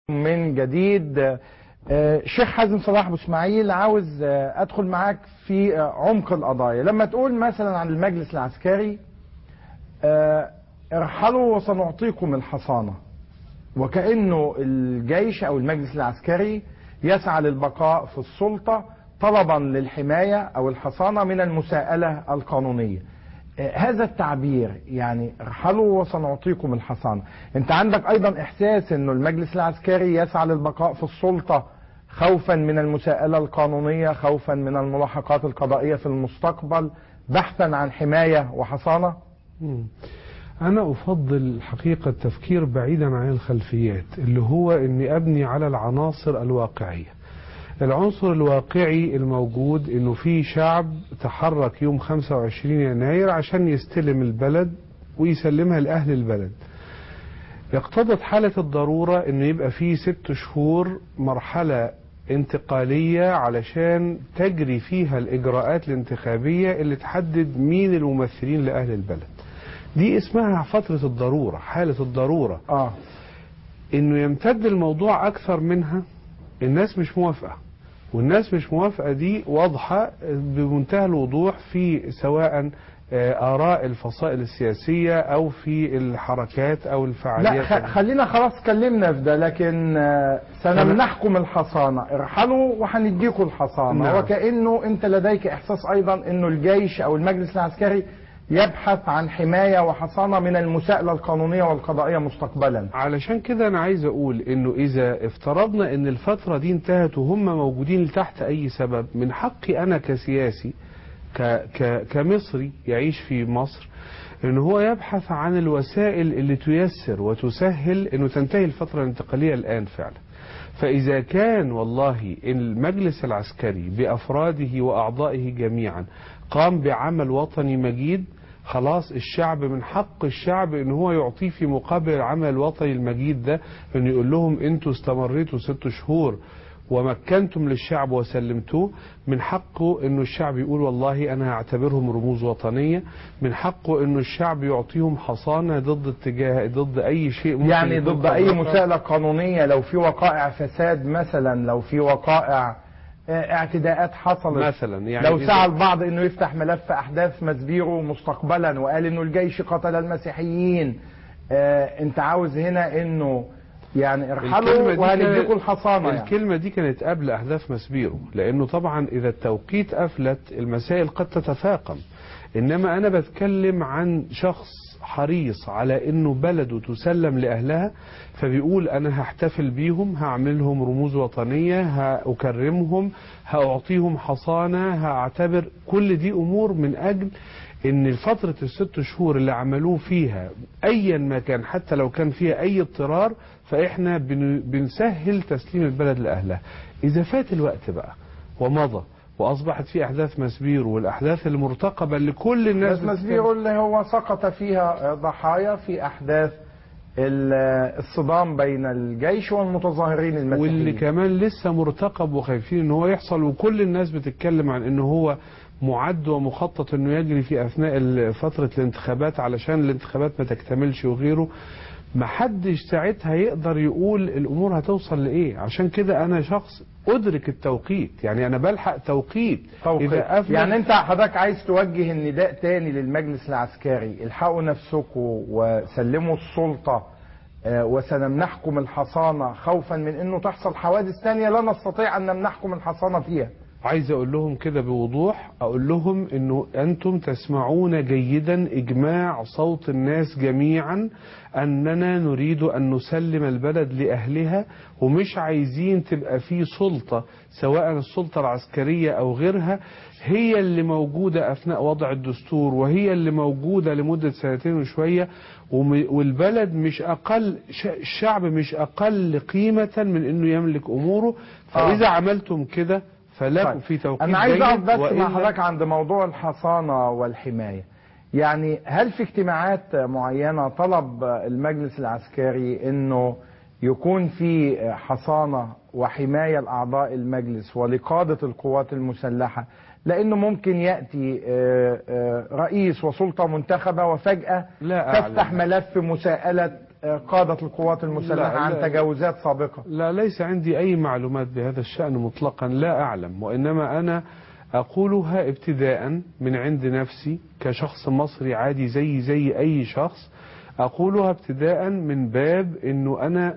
من جديد آه، شيخ حازم صلاح ابو اسماعيل عاوز آه، ادخل معاك في آه، عمق القضايا لما تقول مثلا عن المجلس العسكري آه، ارحلوا وسنعطيكم الحصانه وكانه الجيش او المجلس العسكري يسعى للبقاء في السلطه طلبا للحمايه او الحصانه من المساءله القانونيه آه، هذا التعبير يعني ارحلوا وسنعطيكم الحصانة انت عندك ايضا احساس انه المجلس العسكري يسعى للبقاء في السلطة خوفا من المساءلة القانونية خوفا من الملاحقات القضائية في المستقبل بحثا عن حماية وحصانة مم. أنا أفضل حقيقة التفكير بعيدا عن الخلفيات اللي هو أني أبني على العناصر الواقعية العنصر الواقعي الموجود أنه في شعب تحرك يوم 25 يناير عشان يستلم البلد ويسلمها لأهل البلد اقتضت حالة الضرورة أنه يبقى في ست شهور مرحلة انتقالية علشان تجري فيها الإجراءات الانتخابية اللي تحدد مين الممثلين لأهل البلد دي اسمها فترة الضرورة حالة الضرورة اه انه يمتد الموضوع اكثر منها الناس مش موافقة والناس مش موافقة دي واضحة بمنتهى الوضوح في سواء آه، آراء الفصائل السياسية أو في الحركات أو لا الفعاليات خ- خلينا خلاص اتكلمنا في ده لكن آه، سنمنحكم الحصانة ارحلوا وهنديكم الحصانة نعم. وكأنه انت لديك احساس ايضا انه الجيش او المجلس العسكري يبحث عن حماية وحصانة من المساءلة القانونية والقضائية مستقبلا علشان كده أنا عايز أقول إنه إذا افترضنا إن الفترة دي انتهت وهم موجودين تحت أي سبب من حقي أنا كسياسي ك ك كمصري يعيش في مصر إن هو يبحث عن الوسائل اللي تيسر وتسهل إنه تنتهي الفترة الانتقالية الآن فعلا فإذا كان والله المجلس العسكري بأفراده وأعضائه جميعا قام بعمل وطني مجيد خلاص الشعب من حق الشعب ان هو يعطيه في مقابل العمل الوطني المجيد ده انه يقول لهم انتوا استمريتوا ست شهور ومكنتم للشعب وسلمتوه من حقه انه الشعب يقول والله انا هعتبرهم رموز وطنيه من حقه انه الشعب يعطيهم حصانه ضد اتجاه ضد اي شيء ممكن يعني يكون ضد اي قد- مساءلة قانونية لو في وقائع فساد مثلا لو في وقائع آه، اعتداءات حصلت مثلا يعني لو إذا- سعى البعض انه يفتح ملف احداث مسبيرو مستقبلا وقال انه الجيش قتل المسيحيين آه انت عاوز هنا انه يعني ارحلوا وهنديكم كانت- الحصانه يعني. الكلمة دي كانت قبل أحداث مسبيرو لأنه طبعا إذا التوقيت أفلت المسائل قد تتفاقم إنما أنا بتكلم عن شخص حريص على إنه بلده تسلم لأهلها فبيقول أنا هحتفل بيهم هعملهم رموز وطنية هأكرمهم هأعطيهم حصانة هأعتبر كل دي أمور من أجل ان فترة الست شهور اللي عملوه فيها ايا ما كان حتى لو كان فيها اي اضطرار فاحنا بن- بنسهل تسليم البلد لاهلها اذا فات الوقت بقى ومضى واصبحت في احداث مسبير والاحداث المرتقبة لكل الناس بس مسبيرو اللي هو سقط فيها آه، ضحايا في احداث ال- آه، الصدام بين الجيش والمتظاهرين واللي المسيحيين كمان لسه مرتقب وخايفين ان هو يحصل وكل الناس بتتكلم عن ان هو معد ومخطط انه يجري في اثناء ال- فترة الانتخابات علشان الانتخابات ما تكتملش وغيره محدش ساعتها يقدر يقول الامور هتوصل لايه عشان كده انا شخص ادرك التوقيت يعني انا بلحق توقيت توقيت. اذا أفلت يعني انت حضرتك عايز توجه النداء تاني للمجلس العسكري الحقوا نفسكم وسلموا السلطة آه، وسنمنحكم الحصانة خوفا من انه تحصل حوادث تانية لا نستطيع ان نمنحكم الحصانة فيها عايز اقول لهم كده بوضوح اقول لهم انه انتم تسمعون جيدا اجماع صوت الناس جميعا اننا نريد ان نسلم البلد لاهلها ومش عايزين تبقى في سلطة سواء السلطة العسكرية او غيرها هي اللي موجودة اثناء وضع الدستور وهي اللي موجودة لمدة سنتين وشوية وم- والبلد مش اقل ش- الشعب مش اقل قيمة من انه يملك اموره فاذا عملتم كده فلكم طيب. في توقيت انا عايز جيد اقف بس مع وإلا- حضرتك عند موضوع الحصانة والحماية يعني هل في اجتماعات معينة طلب المجلس العسكري انه يكون في حصانة وحماية لأعضاء المجلس ولقادة القوات المسلحة لأنه ممكن يأتي آه، آه، رئيس وسلطة منتخبة وفجأة لا أعلم. تفتح ملف مساءلة آه، قادة القوات المسلحة لا، عن لا. تجاوزات سابقة لا ليس عندي أي معلومات بهذا الشأن مطلقا لا أعلم وإنما أنا أقولها ابتداء من عند نفسي كشخص مصري عادي زي زي أي شخص أقولها ابتداء من باب أنه أنا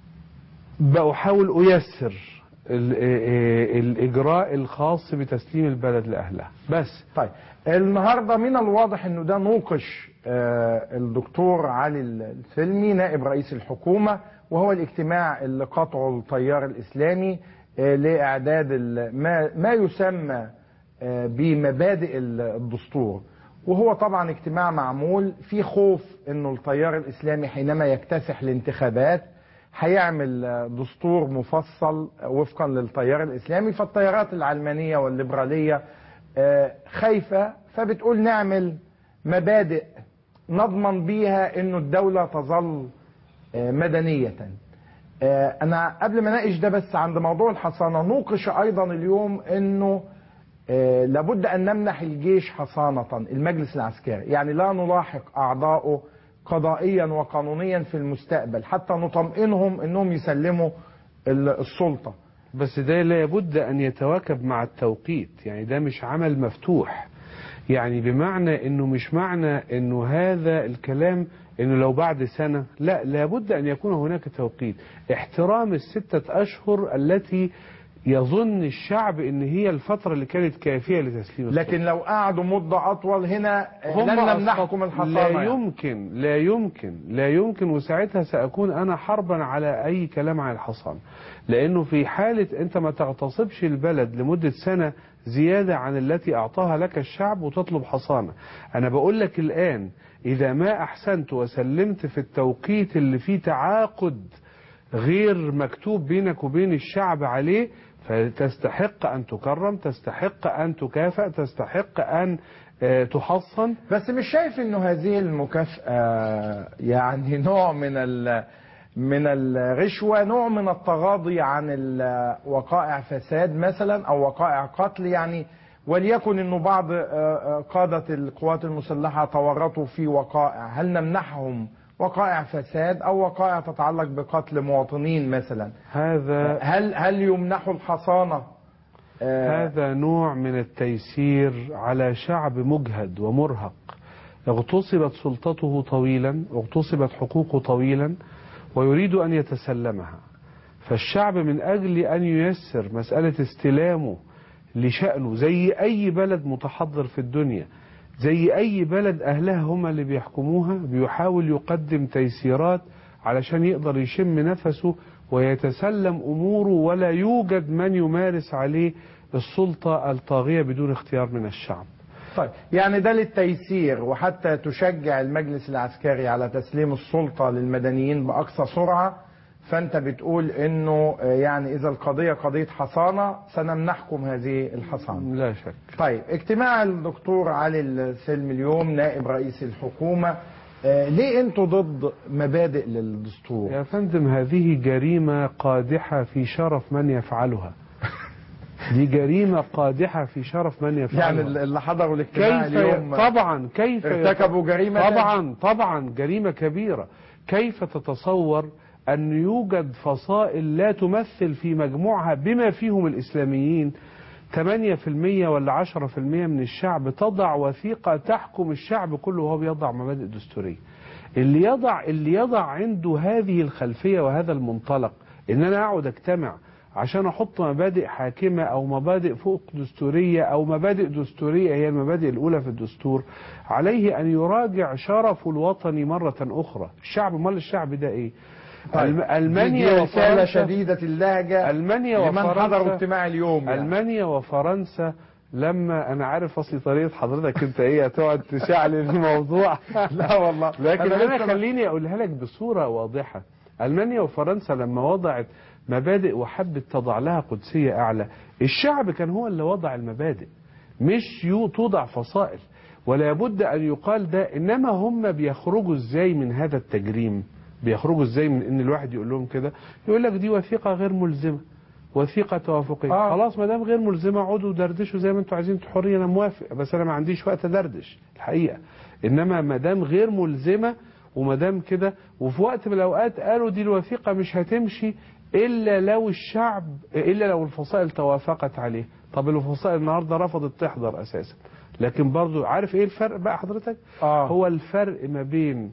بحاول أيسر ال- ال- الإجراء الخاص بتسليم البلد لأهلها بس طيب النهارده من الواضح انه ده نوقش آه، الدكتور علي الفيلمي نائب رئيس الحكومه وهو الاجتماع اللي قطعه التيار الاسلامي آه، لاعداد ال- ما ما يسمى آه، بمبادئ ال- الدستور وهو طبعا اجتماع معمول في خوف انه التيار الاسلامي حينما يكتسح الانتخابات هيعمل آه، دستور مفصل وفقا للتيار الاسلامي فالتيارات العلمانيه والليبراليه آه، خايفه فبتقول نعمل مبادئ نضمن بيها انه الدوله تظل آه، مدنيه آه، انا قبل ما اناقش ده بس عند موضوع الحصانه نوقش ايضا اليوم انه آه، لابد ان نمنح الجيش حصانه المجلس العسكري يعني لا نلاحق اعضائه قضائيا وقانونيا في المستقبل حتى نطمئنهم انهم يسلموا ال- السلطه بس ده لابد أن يتواكب مع التوقيت يعني ده مش عمل مفتوح يعني بمعنى أنه مش معنى أنه هذا الكلام أنه لو بعد سنة لا لابد أن يكون هناك توقيت احترام الستة أشهر التي يظن الشعب أن هي الفترة اللي كانت كافية لتسليم السلطة. لكن لو قعدوا مدة أطول هنا هم لن نمنحكم أسقط- الحصانة لا يعني. يمكن لا يمكن لا يمكن وساعتها سأكون أنا حربا على أي كلام عن الحصان لأنه في حالة أنت ما تغتصبش البلد لمدة سنة زيادة عن التي أعطاها لك الشعب وتطلب حصانة أنا بقول لك الآن إذا ما أحسنت وسلمت في التوقيت اللي فيه تعاقد غير مكتوب بينك وبين الشعب عليه فتستحق أن تكرم تستحق أن تكافأ تستحق أن آه، تحصن بس مش شايف انه هذه المكافأة يعني نوع من ال من الرشوة نوع من التغاضي عن ال- وقائع فساد مثلا او وقائع قتل يعني وليكن انه بعض آه، آه، قادة القوات المسلحة تورطوا في وقائع هل نمنحهم وقائع فساد او وقائع تتعلق بقتل مواطنين مثلا هذا هل هل يمنحوا الحصانة آه، هذا نوع من التيسير على شعب مجهد ومرهق اغتصبت سلطته طويلا اغتصبت حقوقه طويلا ويريد أن يتسلمها فالشعب من أجل أن ييسر مسألة استلامه لشأنه زي أي بلد متحضر في الدنيا زي أي بلد أهلها هم اللي بيحكموها بيحاول يقدم تيسيرات علشان يقدر يشم نفسه ويتسلم أموره ولا يوجد من يمارس عليه السلطة الطاغية بدون اختيار من الشعب طيب يعني ده للتيسير وحتى تشجع المجلس العسكري على تسليم السلطة للمدنيين بأقصى سرعة فأنت بتقول إنه آه، يعني إذا القضية قضية حصانة سنمنحكم هذه الحصانة لا شك طيب اجتماع الدكتور علي السلم اليوم نائب رئيس الحكومة آه، ليه انتوا ضد مبادئ للدستور يا فندم هذه جريمة قادحة في شرف من يفعلها دي جريمة قادحة في شرف من يفعلها يعني اللي حضروا الاجتماع كيف اليوم طبعا كيف ارتكبوا جريمة طبعا طبعا جريمة كبيرة كيف تتصور أن يوجد فصائل لا تمثل في مجموعها بما فيهم الإسلاميين 8% ولا 10% من الشعب تضع وثيقة تحكم الشعب كله وهو بيضع مبادئ دستورية اللي يضع اللي يضع عنده هذه الخلفية وهذا المنطلق ان انا اقعد اجتمع عشان احط مبادئ حاكمة او مبادئ فوق دستورية او مبادئ دستورية هي المبادئ الاولى في الدستور عليه ان يراجع شرفه الوطني مرة اخرى الشعب مال الشعب ده ايه طيب. ألم- المانيا دي رسالة وفرنسا شديدة اللهجة ألمانيا لمن وفرنسا حضروا اجتماع اليوم يعني. ألمانيا وفرنسا لما أنا عارف أصل طريقة حضرتك أنت إيه هتقعد تشعل الموضوع لا والله لكن أنا أنا لسه- خليني أقولها لك بصورة واضحة ألمانيا وفرنسا لما وضعت مبادئ وحبت تضع لها قدسية أعلى الشعب كان هو اللي وضع المبادئ مش يو توضع فصائل ولا بد أن يقال ده إنما هم بيخرجوا إزاي من هذا التجريم بيخرجوا إزاي من إن الواحد يقول لهم كده يقول لك دي وثيقة غير ملزمة وثيقة توافقية آه. آه. خلاص ما دام غير ملزمة اقعدوا دردشوا زي ما انتوا عايزين انتوا حرية انا موافق بس انا ما عنديش وقت ادردش الحقيقة انما ما دام غير ملزمة وما دام كده وفي وقت من الاوقات قالوا دي الوثيقه مش هتمشي الا لو الشعب الا لو الفصائل توافقت عليه طب الفصائل النهارده رفضت تحضر اساسا لكن برضو عارف ايه الفرق بقى حضرتك آه. هو الفرق ما بين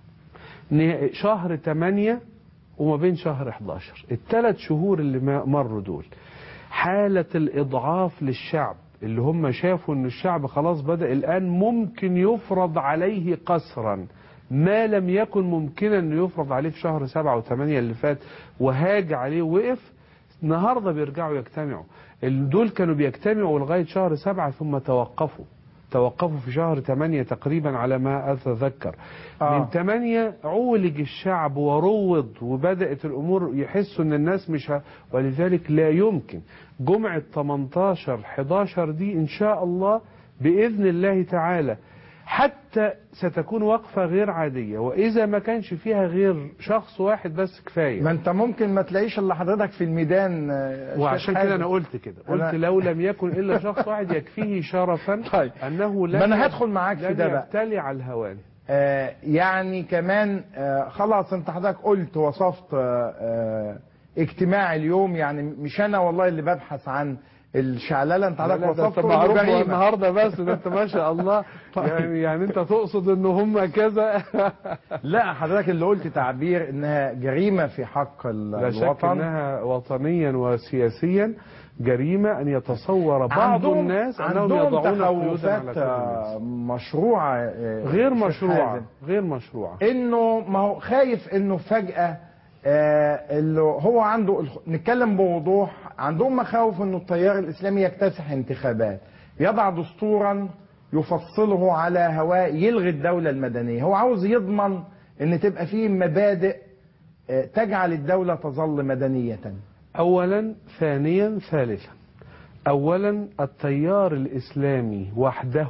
ن- شهر 8 وما بين شهر 11 الثلاث شهور اللي ما- مروا دول حالة الإضعاف للشعب اللي هم شافوا ان الشعب خلاص بدأ الآن ممكن يفرض عليه قسرا ما لم يكن ممكنا انه يفرض عليه في شهر سبعة وثمانية اللي فات وهاج عليه ووقف النهاردة بيرجعوا يجتمعوا ال- دول كانوا بيجتمعوا لغاية شهر سبعة ثم توقفوا توقفوا في شهر 8 تقريبا على ما أتذكر آه. من 8 عولج الشعب وروض وبدأت الأمور يحسوا أن الناس مش ه... ولذلك لا يمكن جمعة 18 11 دي إن شاء الله بإذن الله تعالى حتى ستكون وقفة غير عادية وإذا ما كانش فيها غير شخص واحد بس كفاية ما انت ممكن ما تلاقيش الا حضرتك في الميدان آه، شيخ وعشان حازم. كده انا قلت كده قلت أنا- لو لم يكن الا شخص واحد يكفيه شرفا طيب. انه لن ما أنا هدخل معاك في لن ده بقى. يبتلع على الهوان آه، يعني كمان آه، خلاص انت حضرتك قلت وصفت آه، آه، اجتماع اليوم يعني مش انا والله اللي ببحث عن الشعلله انت حضرتك لا، ده وصفت انت معروف جريمة. النهارده بس ده انت ما شاء الله يعني يعني انت تقصد ان هم كذا لا حضرتك اللي قلت تعبير انها جريمه في حق ال- لا شك الوطن انها وطنيا وسياسيا جريمه ان يتصور بعض عندهم- الناس انهم عندهم يضعون قيودا على تخوفات كل آه، الناس مشروعه آه، غير شيخ مشروعه حازم. غير مشروعه انه ما هو خايف انه فجأة آه اللي هو عنده الخ- نتكلم بوضوح عندهم مخاوف انه التيار الاسلامي يكتسح انتخابات يضع دستورا يفصله على هواه يلغي الدولة المدنية هو عاوز يضمن ان تبقى فيه مبادئ آه تجعل الدولة تظل مدنية اولا ثانيا ثالثا اولا التيار الاسلامي وحده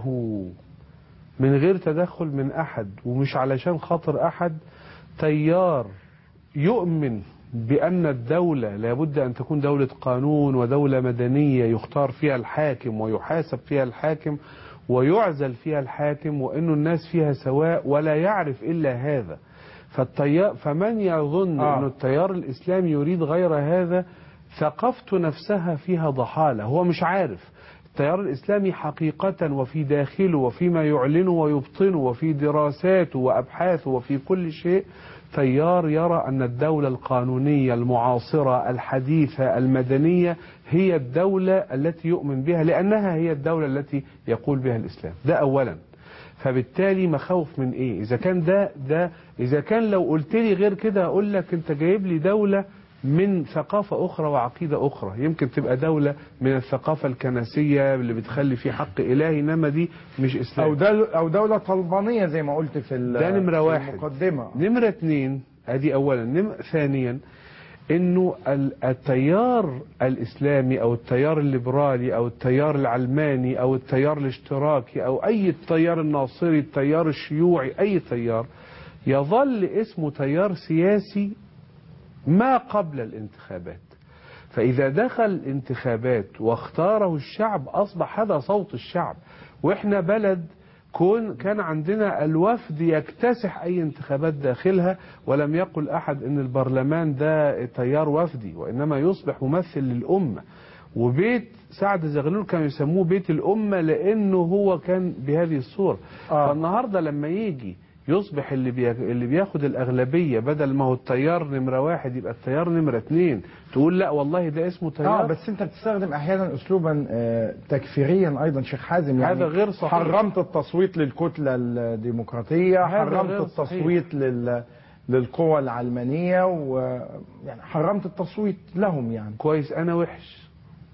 من غير تدخل من احد ومش علشان خاطر احد تيار يؤمن بان الدولة لابد ان تكون دولة قانون ودولة مدنية يختار فيها الحاكم ويحاسب فيها الحاكم ويعزل فيها الحاكم وانه الناس فيها سواء ولا يعرف الا هذا فالتيار فمن يظن آه. آه. انه التيار الاسلامي يريد غير هذا ثقافته نفسها فيها ضحالة هو مش عارف التيار الإسلامي حقيقة وفي داخله وفيما يعلنه ويبطنه وفي دراساته وأبحاثه وفي كل شيء تيار يرى أن الدولة القانونية المعاصرة الحديثة المدنية هي الدولة التي يؤمن بها لأنها هي الدولة التي يقول بها الإسلام ده أولا فبالتالي مخاوف من ايه اذا كان ده ده اذا كان لو قلت لي غير كده اقول لك انت جايب لي دولة من ثقافة أخرى وعقيدة أخرى يمكن تبقى دولة من الثقافة الكنسية اللي بتخلي في حق إلهي إنما دي مش إسلام او دول او دولة طلبانية زي ما قلت في ال- ده نمرة في واحد. المقدمة نمرة اتنين ادي اولا نم... ثانيا انه ال- التيار الاسلامي او التيار الليبرالي او التيار العلماني او التيار الاشتراكي او اي التيار الناصري التيار الشيوعي اي تيار يظل اسمه تيار سياسي ما قبل الانتخابات فإذا دخل الانتخابات واختاره الشعب أصبح هذا صوت الشعب وإحنا بلد كون كان عندنا الوفد يكتسح أي انتخابات داخلها ولم يقل أحد أن البرلمان ده تيار وفدي وإنما يصبح ممثل للأمة وبيت سعد زغلول كانوا يسموه بيت الأمة لأنه هو كان بهذه الصورة آه. فالنهاردة لما يجي يصبح اللي بي... اللي بياخد الأغلبية بدل ما هو التيار نمرة واحد يبقى التيار نمرة اتنين تقول لا والله ده اسمه تيار اه بس انت بتستخدم احيانا اسلوبا آه، تكفيريا ايضا شيخ حازم يعني هذا غير صحيح. حرمت التصويت للكتله الديمقراطيه هذا حرمت غير صحيح. التصويت لل للقوى العلمانيه ويعني حرمت التصويت لهم يعني كويس انا وحش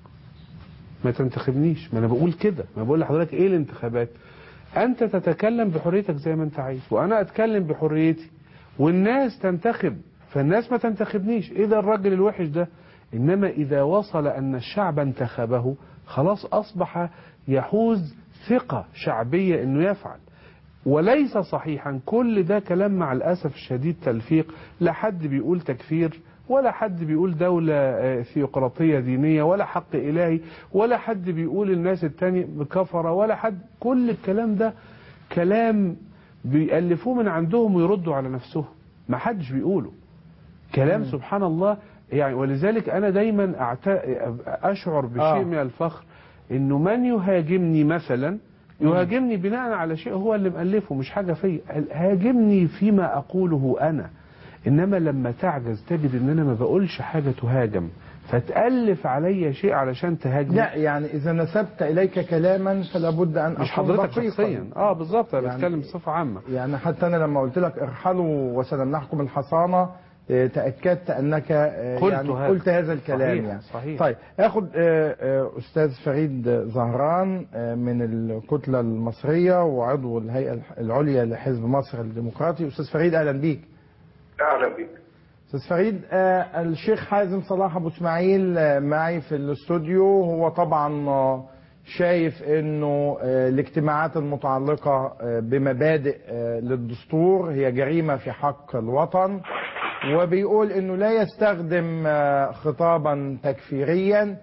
ما تنتخبنيش ما انا بقول كده ما بقول لحضرتك ايه الانتخابات انت تتكلم بحريتك زي ما انت عايز وانا اتكلم بحريتي والناس تنتخب فالناس ما تنتخبنيش ايه ده الراجل الوحش ده انما اذا وصل ان الشعب انتخبه خلاص اصبح يحوز ثقة شعبية انه يفعل وليس صحيحا كل ده كلام مع الأسف الشديد تلفيق لا حد بيقول تكفير ولا حد بيقول دولة آه، ثيوقراطية دينية ولا حق إلهي ولا حد بيقول الناس التانية كفرة ولا حد كل الكلام ده كلام بيألفوه من عندهم ويردوا على نفسهم ما حدش بيقوله كلام مم. سبحان الله يعني ولذلك انا دايما أعت... اشعر بشيء آه. من الفخر انه من يهاجمني مثلا يهاجمني بناء على شيء هو اللي مألفه مش حاجة فيا هاجمني فيما أقوله أنا إنما لما تعجز تجد إن أنا ما بقولش حاجة تهاجم فتألف علي شيء علشان تهاجم لا يعني إذا نسبت إليك كلاما فلا بد أن مش أكون حضرتك دقيقاً. شخصيا اه بالظبط انا يعني- بتكلم بصفة عامة يعني حتى أنا لما قلت لك ارحلوا وسنمنحكم الحصانة آه، تأكدت أنك آه، قلت يعني هذا. قلت هذا الكلام صحيح، يعني صحيح. طيب اخد آه، آه، أستاذ فريد زهران آه، من الكتلة المصرية وعضو الهيئة العليا لحزب مصر الديمقراطي أستاذ فريد أهلا بيك اهلا بك استاذ فريد آه، الشيخ حازم صلاح ابو اسماعيل آه، معي في الاستوديو هو طبعا آه، شايف انه آه، الاجتماعات المتعلقه آه، بمبادئ آه، للدستور هي جريمه في حق الوطن وبيقول انه لا يستخدم آه، خطابا تكفيريا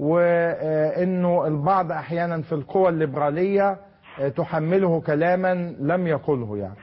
وانه البعض احيانا في القوى الليبراليه آه، تحمله كلاما لم يقله يعني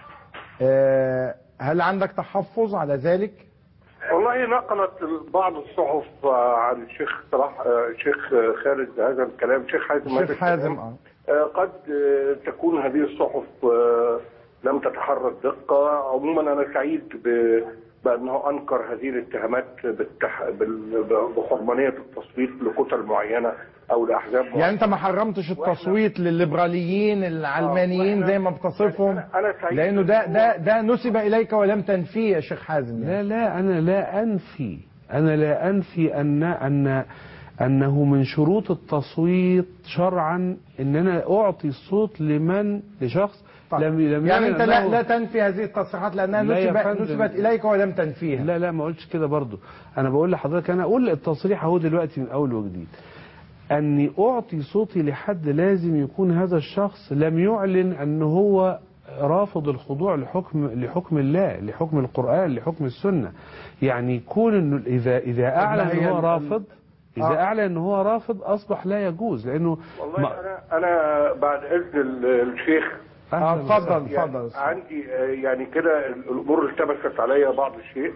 آه، هل عندك تحفظ على ذلك؟ والله نقلت بعض الصحف آه، عن الشيخ صلاح آه، الشيخ آه، خالد هذا الكلام الشيخ حازم هذا الشيخ حازم الكلام. اه آه، قد آه، تكون هذه الصحف آه، لم تتحرى الدقة عموما أنا سعيد ب- بأنه أنكر هذه الاتهامات بالتح... بال... بحرمانية التصويت لكتل معينة أو لأحزاب معينة يعني انت ما حرمتش التصويت للليبراليين العلمانيين وإحنا- زي ما بتصفهم أنا- أنا سعيد لانه ده إن هو- ده ده نسب اليك ولم تنفيه يا شيخ حازم يعني. لا لا أنا لا أنفي أنا لا أنفي أن أن أنه من شروط التصويت شرعا أن أنا أعطي الصوت لمن لشخص طيب. لم لم يعني يعلن انت لا أنه- لا تنفي هذه التصريحات لانها لا يا نسبت فندم. نسبت اليك ولم تنفيها لا لا ما قلتش كده برضو انا بقول لحضرتك انا اقول التصريح اهو دلوقتي من اول وجديد اني اعطي صوتي لحد لازم يكون هذا الشخص لم يعلن ان هو رافض الخضوع لحكم لحكم الله لحكم القران لحكم السنه يعني يكون انه اذا اذا اعلن هي ان هو ال- رافض اذا آه. اعلن ان هو رافض اصبح لا يجوز لانه والله ما- أنا أنا بعد إذن ال- الشيخ اه أهلاً اتفضل يعني اتفضل عندي آه، يعني كده الامور التبست عليا بعض الشيء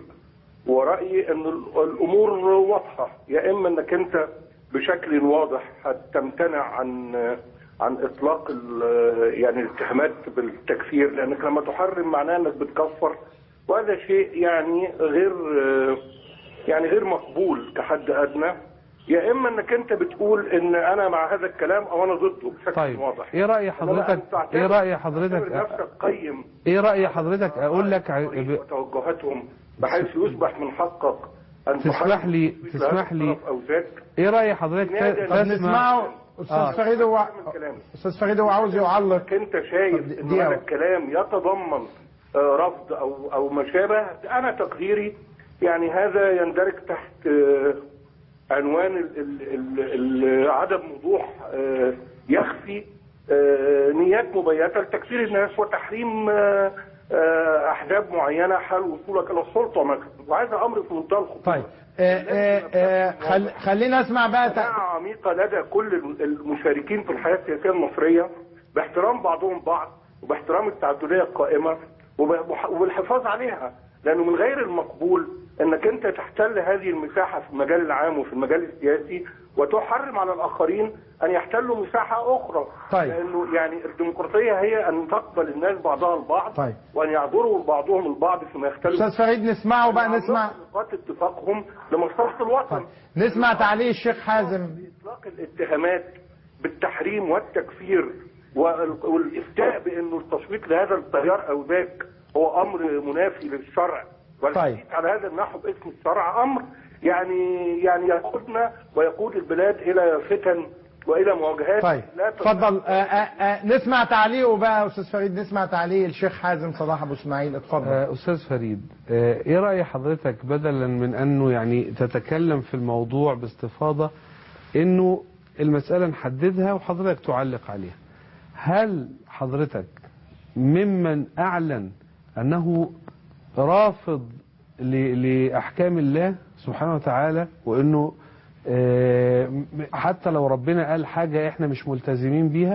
ورايي ان ال- الامور واضحه يا اما انك انت بشكل واضح هتمتنع عن عن اطلاق ال- يعني الاتهامات بالتكفير لانك لما تحرم معناه انك بتكفر وهذا شيء يعني غير آه، يعني غير مقبول كحد ادنى يا اما انك انت بتقول ان انا مع هذا الكلام او انا ضده بشكل طيب واضح ايه راي إنما حضرتك أن تعتبر- ايه راي تعتبر حضرتك نفسك قيم ايه راي حضرتك اقول لك ع- ب- وتوجهاتهم بحيث يصبح من حقك ان تسمح تحرك لي- مثل هذا تسمح لي- الطرف او ذاك ايه راي حضرتك نادي- ت- طب طب تسمع نسمعه استاذ آه. فريد هو من كلامي. استاذ فريد هو عاوز يعلق انك انت شايف طب ان دي هذا أول. الكلام يتضمن آه، رفض او او ما شابه انا تقديري يعني هذا يندرج تحت آه، عنوان ال ال ال ال عدم وضوح آه، يخفي آه، نيات مبيته لتكفير الناس وتحريم آه، آه، احزاب معينه حال وصولك الى السلطه مثلا وهذا امر في منتهى الخطوره طيب آه آه آه خل خلينا اسمع بقى تع- قناعة عميقة لدى كل المشاركين في الحياة السياسية المصرية باحترام بعضهم بعض وباحترام التعددية القائمة وب- وبالحفاظ عليها لأنه من غير المقبول أنك أنت تحتل هذه المساحة في المجال العام وفي المجال السياسي وتحرم على الآخرين أن يحتلوا مساحة أخرى طيب. لأنه يعني الديمقراطية هي أن تقبل الناس بعضها البعض طيب. وأن يعذروا بعضهم البعض فيما يختلف استاذ فريد نسمعه بقى نسمع نقاط اتفاقهم لمصلحة الوطن طيب. نسمع تعليق الشيخ حازم اطلاق الاتهامات بالتحريم والتكفير وال- والافتاء بانه التصويت لهذا التيار او ذاك هو امر منافي للشرع والحديث على هذا النحو باسم الشرع امر يعني يعني يقودنا ويقود البلاد الى فتن والى مواجهات طيب لا اتفضل آه آه آه نسمع تعليقه بقى يا استاذ فريد نسمع تعليق الشيخ حازم صلاح ابو اسماعيل اتفضل آه، أستاذ فريد آه، إيه رأي حضرتك بدلا من أنه يعني تتكلم في الموضوع باستفاضة أنه المسألة نحددها وحضرتك تعلق عليها هل حضرتك ممن أعلن أنه رافض ل- لأحكام الله سبحانه وتعالى وأنه آه، م- حتى لو ربنا قال حاجة إحنا مش ملتزمين بيها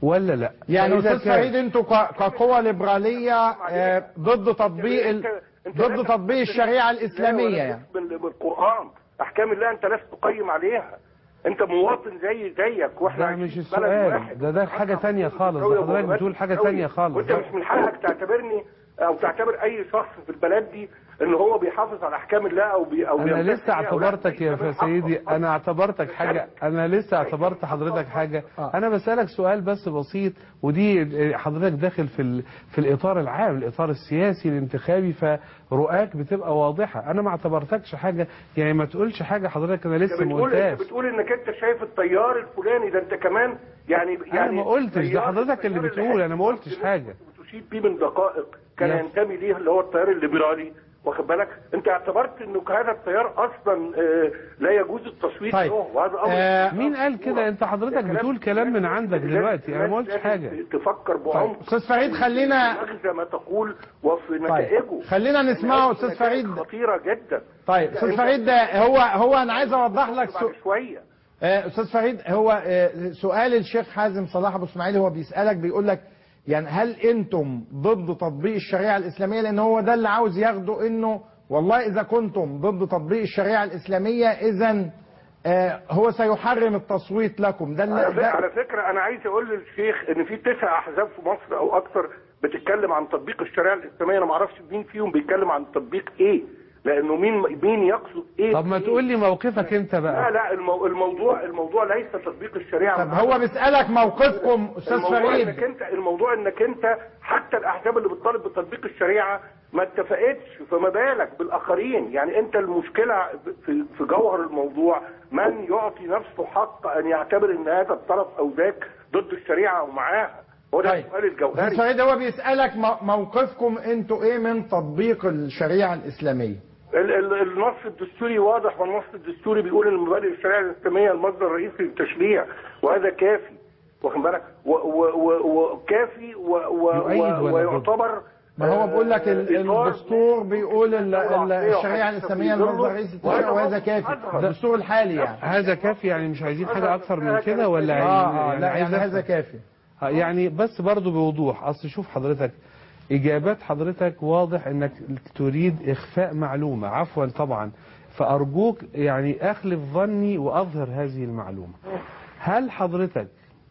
ولا لا يعني فإذا استاذ كان- سعيد انتوا ك- كقوة ليبرالية آه، ضد تطبيق ال... ضد تطبيق الشريعة الإسلامية يعني بال- بالقران احكام الله انت لست تقيم عليها انت مواطن زي زيك واحنا ده عايشين مش في بلد السؤال واحد. ده ده حاجة تانية خالص ده متساوية حضرتك ومبادئ بتقول حاجة متساوية. تانية خالص وانت مش من حقك تعتبرني او تعتبر اي شخص في البلد دي ان هو بيحافظ على احكام الله او بي او انا بيمتثل لسه ليها أو لا. اعتبرتك يا أنت من سيدي حقك. انا اعتبرتك حاجة انا لسه اعتبرت حضرتك حاجة آه. انا بسألك سؤال بس بسيط ودي حضرتك داخل في ال... في الاطار العام الاطار السياسي الانتخابي فرؤاك بتبقى واضحة انا ما اعتبرتكش حاجة يعني ما تقولش حاجة حضرتك انا انت لسه ما بتقول انت قلتهاش بتقول انك انت شايف التيار الفلاني ده انت كمان يعني يعني ما قلتش، ده التيار- حضرتك اللي التيار بتقول، أنا ما قلتش اللي حاجة. بتشيد بيه من دقائق كان يا- ينتمي ليه اللي هو التيار الليبرالي واخد بالك انت اعتبرت انه هذا التيار اصلا آه، لا يجوز التصويت طيب. له وهذا امر آه، مين قال كده انت حضرتك بتقول كلام من عندك دلوقتي انا ما قلتش لازم حاجة تفكر طيب بعمق استاذ فريد خلينا مغزى ما تقول وفي نتائجه طيب خلينا نسمعه استاذ فريد خطيره جدا طيب استاذ فريد ده هو هو انا عايز اوضح لك سو... بعد شويه آه، استاذ فريد هو آه، سؤال الشيخ حازم صلاح ابو اسماعيل هو بيسالك بيقول لك يعني هل انتم ضد تطبيق الشريعه الاسلاميه لان هو ده اللي عاوز ياخده انه والله اذا كنتم ضد تطبيق الشريعه الاسلاميه اذا آه، هو سيحرم التصويت لكم ده, على اللي فكرة, ده على فكرة أنا عايز أقول للشيخ إن في تسع أحزاب في مصر أو أكثر بتتكلم عن تطبيق الشريعة الإسلامية أنا ما أعرفش مين فيهم بيتكلم عن تطبيق إيه لأنه مين مين يقصد إيه طب ما إيه؟ تقول لي موقفك انت لا بقى لا المو الموضوع الموضوع ليس تطبيق الشريعة طب هو بيسالك موقفكم استاذ الموضوع انك فريد انت الموضوع انك انت حتى الاحزاب اللي بتطالب بتطبيق الشريعه ما اتفقتش فما بالك بالاخرين يعني انت المشكله في في جوهر الموضوع من يعطي نفسه حق ان يعتبر ان هذا الطرف او ذاك ضد الشريعه ومعاها هو ده طيب. السؤال استاذ الجوهري فريد هو بيسالك مو- موقفكم انتوا ايه من تطبيق الشريعه الاسلاميه ال- ال- النص الدستوري واضح والنص الدستوري بيقول ان مبادئ الشريعه الاسلاميه المصدر الرئيسي للتشريع وهذا كافي واخد بالك و- و- و- وكافي و- و- يؤيد و- ولا ضد؟ ويعتبر ما هو بيقول لك ال- آه، إطار الدستور بيقول ال- ال- الشريعه الاسلاميه المصدر الرئيسي للتشريع وهذا كافي وهذا الدستور الحالي يعني هذا كافي يعني مش عايزين حاجة اكتر من كده ولا اه اه لا عايز يعني هذا أفهم. كافي آه، يعني بس برضو بوضوح اصل شوف حضرتك اجابات حضرتك واضح انك تريد اخفاء معلومة عفوا طبعا فارجوك يعني اخلف ظني واظهر هذه المعلومة هل حضرتك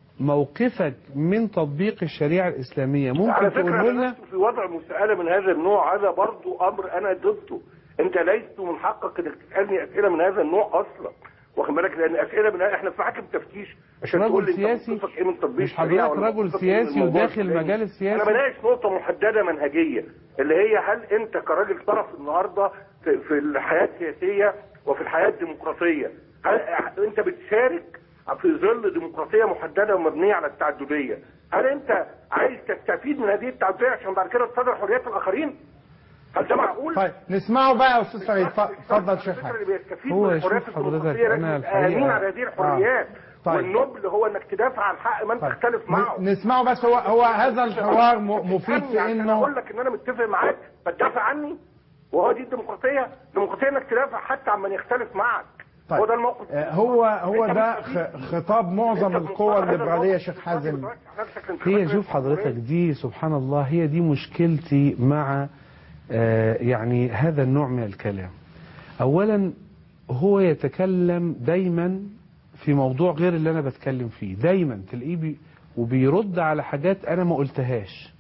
موقفك من تطبيق الشريعة الاسلامية على ممكن فكره تقوله انا لنا لست في وضع مساله من هذا النوع هذا برضو امر انا ضده انت ليست من حقك انك تسالني اسئله من هذا النوع اصلا واخد بالك لان اسئله من هذا احنا في محاكم تفتيش عشان رجل تقول لي سياسي؟ انت موقفك ايه من تطبيق مش الشريعة حضرتك ولا رجل موقفك إيه من سياسي الموضوع وداخل الفلاني. المجال السياسي؟ انا بناقش نقطه محدده منهجيه اللي هي هل انت كراجل طرف النهارده في, في الحياه السياسيه وفي الحياه الديمقراطيه هل انت بتشارك في ظل ديمقراطيه محدده ومبنيه على التعدديه هل انت عايز تستفيد من هذه التعدديه عشان بعد كده تصدر حريات الاخرين هل ده معقول طيب نسمعه بقى يا استاذ فريد ف- اتفضل شيخ الفكرة حازم اللي بيستفيد هو من يشوف الحريات حضرتك الديمقراطية أنا لازم الحقيقة- آمين على هذه الحريات طيب. والنبل هو انك تدافع عن حق من طيب. تختلف معه ن- نسمعه بس هو هو هذا الحوار م- مفيد في عشان انه اقول لك ان انا متفق معاك فتدافع عني وهو دي الديمقراطيه الديمقراطيه انك تدافع حتى عن من يختلف معك طيب. هو ده الموقف آه، هو هو أنت ده مستفيد. خ- خطاب معظم أنت القوى بمقتضى هذا الليبراليه الموقف شيخ حازم بترشح نفسك لانتخابات هي رئيس شوف حضرتك الجمهورية. دي سبحان الله هي دي مشكلتي مع آه، يعني هذا النوع من الكلام اولا هو يتكلم دايما في موضوع غير اللي انا بتكلم فيه دايما تلاقيه بي وبيرد على حاجات انا ما قلتهاش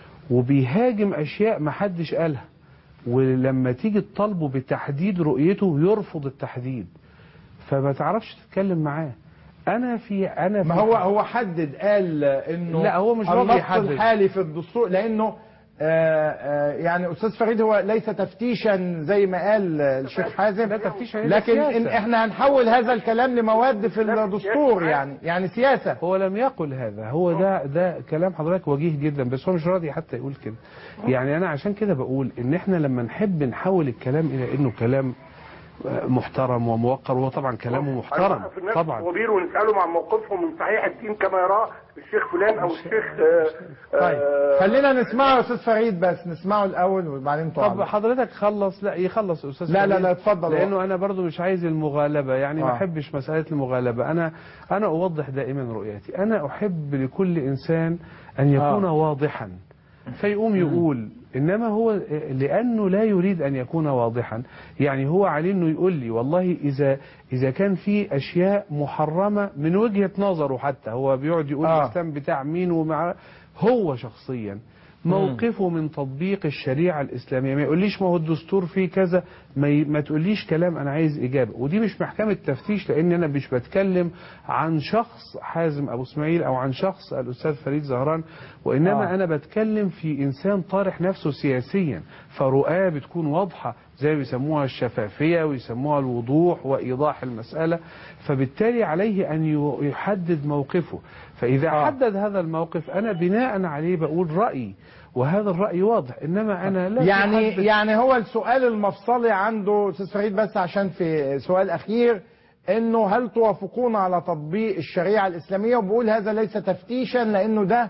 وبيهاجم اشياء ما حدش قالها ولما تيجي تطالبه بتحديد رؤيته يرفض التحديد فما تعرفش تتكلم معاه انا في انا في ما هو هو حدد قال انه لا، هو مش راضي النص يحدد. الحالي في الدستور لانه آه، آه، يعني استاذ فريد هو ليس تفتيشا زي ما قال آه، الشيخ حازم لا تفتيش هي لكن سياسة. إن احنا هنحول هذا الكلام لمواد في الدستور يعني يعني سياسه هو لم يقل هذا هو ده ده كلام حضرتك وجيه جدا بس هو مش راضي حتى يقول كده يعني انا عشان كده بقول ان احنا لما نحب نحول الكلام الى انه كلام محترم وموقر وهو طبعا كلامه محترم هنوقف الناس طبعا الطوابير ونسالهم عن موقفهم من صحيح الدين كما يراه الشيخ فلان او الشيخ آه، طيب آه، خلينا نسمعه يا استاذ فريد بس نسمعه الاول وبعدين طب تعلق حضرتك خلص لا يخلص استاذ لا، لا، فريد، لا، اتفضل. لانه انا برضو مش عايز المغالبه يعني ما آه. احبش مساله المغالبه انا انا اوضح دائما رؤيتي انا احب لكل انسان ان يكون آه. واضحا فيقوم يقول انما هو لانه لا يريد ان يكون واضحا يعني هو عليه انه يقول لي والله اذا اذا كان في اشياء محرمه من وجهه نظره حتى هو بيقعد يقول آه. الاسلام بتاع مين ومع هو شخصيا موقفه من تطبيق الشريعة الإسلامية ما يقوليش ما هو الدستور فيه كذا ما, ي... ما تقوليش كلام أنا عايز إجابة ودي مش محكمة تفتيش لأن أنا مش بتكلم عن شخص حازم أبو اسماعيل أو عن شخص الأستاذ فريد زهران وإنما آه. أنا بتكلم في إنسان طارح نفسه سياسيا فرؤاه بتكون واضحة زي ما بيسموها الشفافية ويسموها الوضوح وإيضاح المسألة فبالتالي عليه أن ي- يحدد موقفه فإذا آه. حدد هذا الموقف أنا بناء عليه بقول رأيي وهذا الرأي واضح إنما أنا لا يعني أحدد- يعني هو السؤال المفصلي عنده استاذ فريد بس عشان في سؤال اخير انه هل توافقون على تطبيق الشريعه الاسلاميه وبقول هذا ليس تفتيشا لانه ده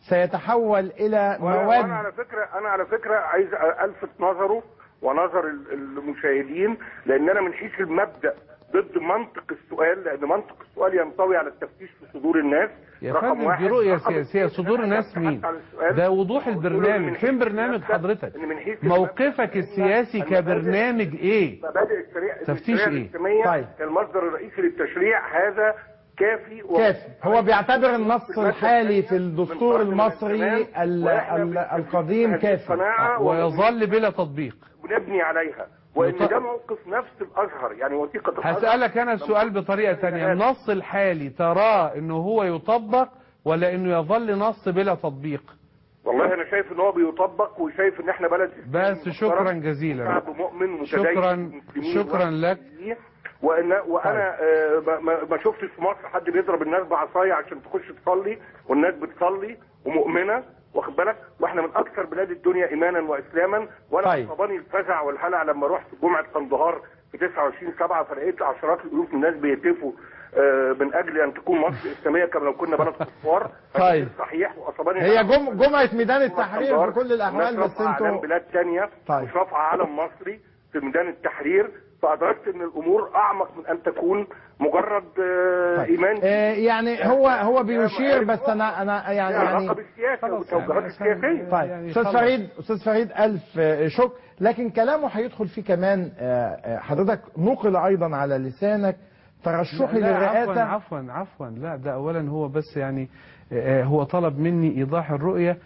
سيتحول الى وأنا- وانا مواد على فكره انا على فكره عايز الفت نظره ونظر ال- المشاهدين لان انا من حيث المبدا ضد منطق السؤال لان منطق السؤال ينطوي على التفتيش في صدور الناس يا رقم فندم واحد. دي رؤية رقم سياسية اثنين، صدور أنا الناس أجبت مين على السؤال. ده وضوح قلت له إن من البرنامج حيث فين برنامج المبدأ- حضرتك إن من حيث موقفك المبدأ السياسي إن المبادئ- كبرنامج ايه مبادئ الشريعة تفتيش الشريعة إيه؟ الإسلامية طيب. المصدر الرئيسي للتشريع هذا كافي و- كافي هو بيعتبر النص الحالي في الدستور المصري ال- ال- القديم كافي قناعة ويظل بلا تطبيق ونبني عليها وان مط- ده موقف نفس الازهر يعني وثيقه الازهر هسألك أنا السؤال بطريقة تانية النص الحالي تراه أنه هو يطبق ولا أنه يظل نص بلا تطبيق والله انا شايف ان هو بيطبق وشايف ان احنا بلد إسلامي بس محترم، شكرا جزيلا شعب مؤمن متدين شكرا مسلمين شكرا واحد لك مسيحيين. وان وانا آه ما- ما, ما شفتش في مصر حد بيضرب الناس بعصايه عشان تخش تصلي والناس بتصلي ومؤمنه واخد بالك واحنا من اكثر بلاد الدنيا ايمانا واسلاما وانا طيب. اصابني الفزع والهلع لما رحت جمعه قندهار في 29 7 فلقيت عشرات الالوف من الناس بيهتفوا آه، من اجل ان تكون مصر اسلاميه كما لو كنا بلد كفار طيب. فده صحيح واصابني هي الهلع. جم جمعه ميدان التحرير في كل الاحوال الناس بس رافعة أعلام انتوا بلاد تانية طيب. مش رافعة علم مصري في ميدان التحرير فأدركت أن الأمور أعمق من أن تكون مجرد آه، طيب. إيمان آه، يعني هو هو بيشير بس انا انا يعني لها يعني علاقة بالسياسة خلاص والتوجهات يعني السياسية طيب يعني استاذ خلاص. فريد استاذ فريد الف آه، شكر لكن كلامه هيدخل فيه كمان آه، آه، حضرتك نقل ايضا على لسانك ترشحي لا، عفوا للرئاسه عفوا عفوا لا ده اولا هو بس يعني آه، هو طلب مني ايضاح الرؤيه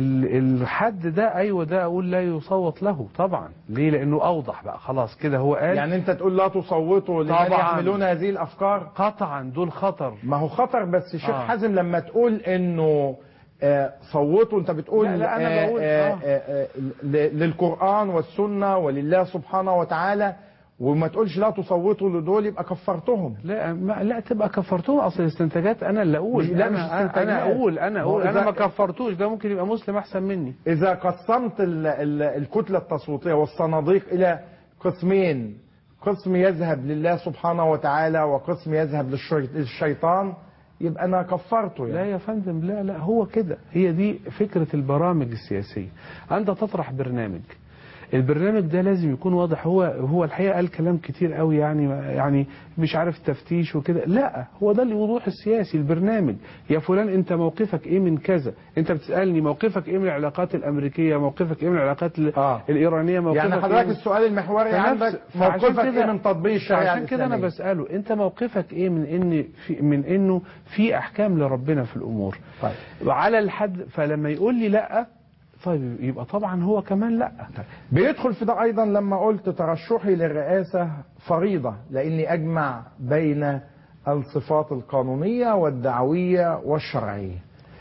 ال- الحد ده ايوه ده اقول لا يصوت له طبعا ليه لانه اوضح بقى خلاص كده هو قال يعني انت تقول لا تصوتوا لمن طبعاً. يحملون هذه الافكار قطعا دول خطر ما هو خطر بس شيخ آه. حازم لما تقول انه آه، صوتوا انت بتقول لا، لا، أنا آه، بقول- آه، آه. آه، ل- للقرآن والسنة ولله سبحانه وتعالى وما تقولش لا تصوتوا لدول يبقى كفرتهم لا ما لا تبقى كفرتوه اصل الاستنتاجات انا اللي اقول لا، مش انا استنتاجات. انا اقول انا ما هو اقول انا إذا- ما كفرتوش ده ممكن يبقى مسلم احسن مني إذا قسمت ال- ال- الكتلة التصويتية والصناديق إلى قسمين قسم يذهب لله سبحانه وتعالى وقسم يذهب للشي- للشيطان يبقى أنا كفرته لا يعني يا فندم لا لا هو كده هي دي فكرة البرامج السياسية أنت تطرح برنامج البرنامج ده لازم يكون واضح هو هو الحقيقه قال كلام كتير قوي يعني يعني مش عارف تفتيش وكده لا هو ده الوضوح السياسي البرنامج يا فلان انت موقفك ايه من كذا انت بتسالني موقفك ايه من العلاقات الامريكيه موقفك ايه من العلاقات ال- آه. الايرانيه موقفك يعني إيه حضرتك من- السؤال المحوري فنفس- عندك فعشان موقفك كده- ايه من تطبيق الشريعه عشان كده انا الإسلامية؟ بساله انت موقفك ايه من ان في من انه في احكام لربنا في الامور طيب. وعلى الحد فلما يقول لي لا طيب يبقى طبعا هو كمان لا بيدخل في ده ايضا لما قلت ترشحي للرئاسه فريضه لاني اجمع بين الصفات القانونيه والدعويه والشرعيه.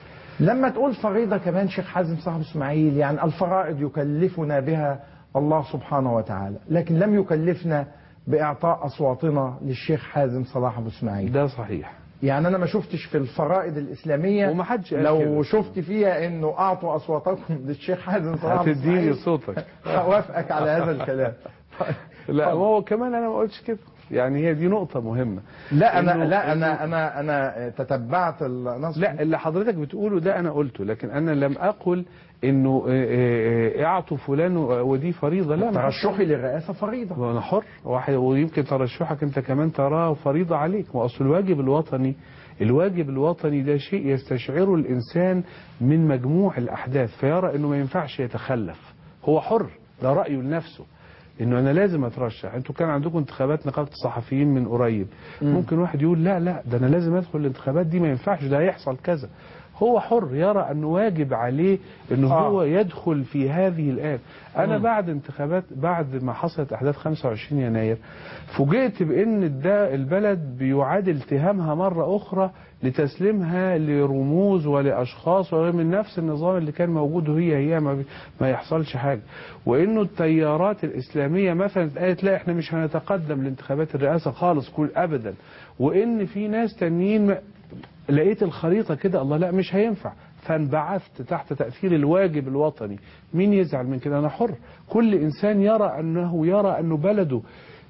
لما تقول فريضه كمان شيخ حازم صاحب اسماعيل يعني الفرائض يكلفنا بها الله سبحانه وتعالى، لكن لم يكلفنا باعطاء اصواتنا للشيخ حازم صلاح ابو اسماعيل. ده صحيح يعني انا ما شفتش في الفرائض الاسلاميه ومحدش قال لو كده. شفت فيها انه اعطوا اصواتكم للشيخ حازم صلاح أبو هتديني إسماعيل، صوتك اوافقك على هذا الكلام طيب، لا اتفضل. هو كمان انا ما قلتش كده يعني هي دي نقطة مهمة لا انا إنه- لا انا إنه- انا انا تتبعت النص لا اللي حضرتك بتقوله ده انا قلته لكن انا لم اقل انه آه، آه، آه، اعطوا فلان و- ودي فريضة لا ما ترشحي للرئاسه فريضه انا حر واحد ويمكن ترشحك انت كمان تراه فريضة عليك واصل الواجب الوطني الواجب الوطني ده شيء يستشعره الانسان من مجموع الاحداث فيرى انه ما ينفعش يتخلف هو حر ده رايه لنفسه انه انا لازم اترشح انتوا كان عندكم انتخابات نقابه الصحفيين من قريب ممكن واحد يقول لا لا ده انا لازم ادخل الانتخابات دي ما ينفعش ده هيحصل كذا هو حر يرى انه واجب عليه انه آه. هو يدخل في هذه الآن أنا بعد انتخابات بعد ما حصلت أحداث 25 يناير فوجئت بأن الدا- البلد بيعاد التهامها مرة أخرى لتسليمها لرموز ولأشخاص وغير من نفس النظام اللي كان موجود وهي هي ما, بي- ما يحصلش حاجة وإنه التيارات الإسلامية مثلا قالت لا إحنا مش هنتقدم لانتخابات الرئاسة خالص كل أبدا وإن في ناس تانيين ما- لقيت الخريطة كده الله لا مش هينفع فانبعثت تحت تأثير الواجب الوطني مين يزعل من كده أنا حر كل إنسان يرى أنه يرى أنه بلده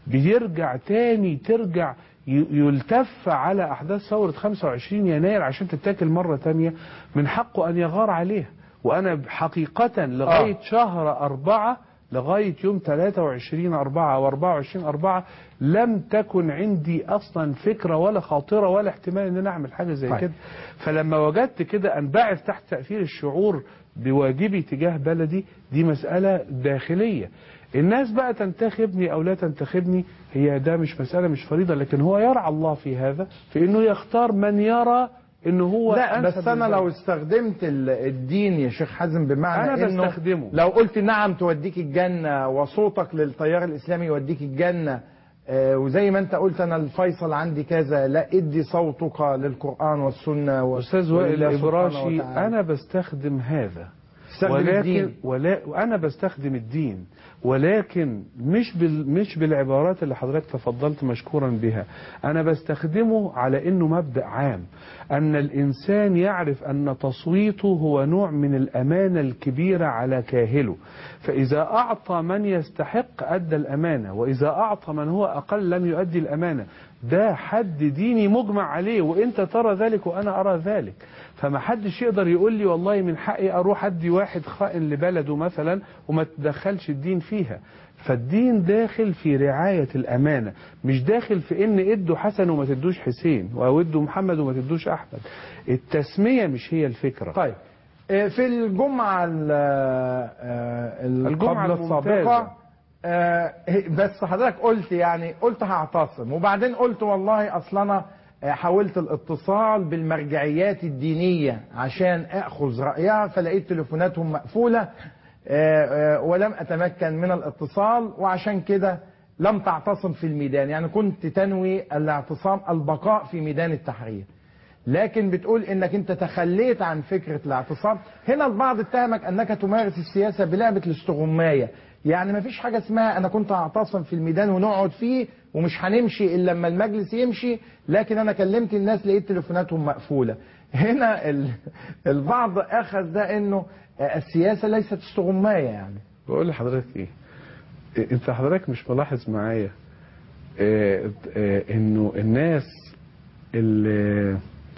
بيرجع تاني ترجع ي- يلتف على أحداث ثورة 25 يناير عشان تتاكل مرة تانية من حقه أن يغار عليها وأنا حقيقة لغاية آه. شهر أربعة لغاية يوم 23 أربعة أو 24 أربعة لم تكن عندي أصلا فكرة ولا خاطرة ولا احتمال أن أنا أعمل حاجة زي طيب. كده فلما وجدت كده أنبعث تحت تأثير الشعور بواجبي تجاه بلدي دي مسألة داخلية الناس بقى تنتخبني أو لا تنتخبني هي ده مش مسألة مش فريضة لكن هو يرعى الله في هذا في أنه يختار من يرى أنه هو لا أنسب بس انا للبلد. لو استخدمت ال- الدين يا شيخ حازم بمعنى أنا انه بستخدمه. لو قلت نعم توديك الجنه وصوتك للتيار الاسلامي يوديك الجنه آه، وزي ما انت قلت انا الفيصل عندي كذا لا ادي صوتك للقران والسنه و- أستاذ وائل ولله سبحانه الإبراشي وتعالى. أنا بستخدم هذا استخدم ولكن الدين. ولا وأنا بستخدم الدين ولكن مش بال مش بالعبارات اللي حضرتك تفضلت مشكورا بها أنا بستخدمه على إنه مبدأ عام أن الإنسان يعرف أن تصويته هو نوع من الأمانة الكبيرة على كاهله فإذا أعطى من يستحق أدى الأمانة وإذا أعطى من هو أقل لم يؤدي الأمانة ده حد ديني مجمع عليه وانت ترى ذلك وانا ارى ذلك فما حدش يقدر يقول لي والله من حقي اروح ادي واحد خائن لبلده مثلا وما تدخلش الدين فيها فالدين داخل في رعاية الأمانة مش داخل في إن إدوا حسن وما تدوش حسين أو إدوا محمد وما تدوش أحمد التسمية مش هي الفكرة طيب آه، في الجمعة ال- آه، الجمعة قبل الممتازة. السابقة آه، بس حضرتك قلت يعني قلت هعتصم وبعدين قلت والله اصل انا آه، حاولت الاتصال بالمرجعيات الدينية عشان اخذ رأيها فلقيت تليفوناتهم مقفولة آه، آه، ولم اتمكن من الاتصال وعشان كده لم تعتصم في الميدان يعني كنت تنوي الاعتصام البقاء في ميدان التحرير لكن بتقول انك انت تخليت عن فكرة الاعتصام هنا البعض اتهمك انك تمارس السياسة بلعبة الاستغماية يعني ما فيش حاجة اسمها انا كنت اعتصم في الميدان ونقعد فيه ومش هنمشي الا لما المجلس يمشي لكن انا كلمت الناس لقيت تليفوناتهم مقفولة هنا ال- البعض اخذ ده انه آه، السياسة ليست استغماية يعني بقول لحضرتك إيه إيه، أنت حضرتك مش ملاحظ معايا آه، آه، إنه الناس اللي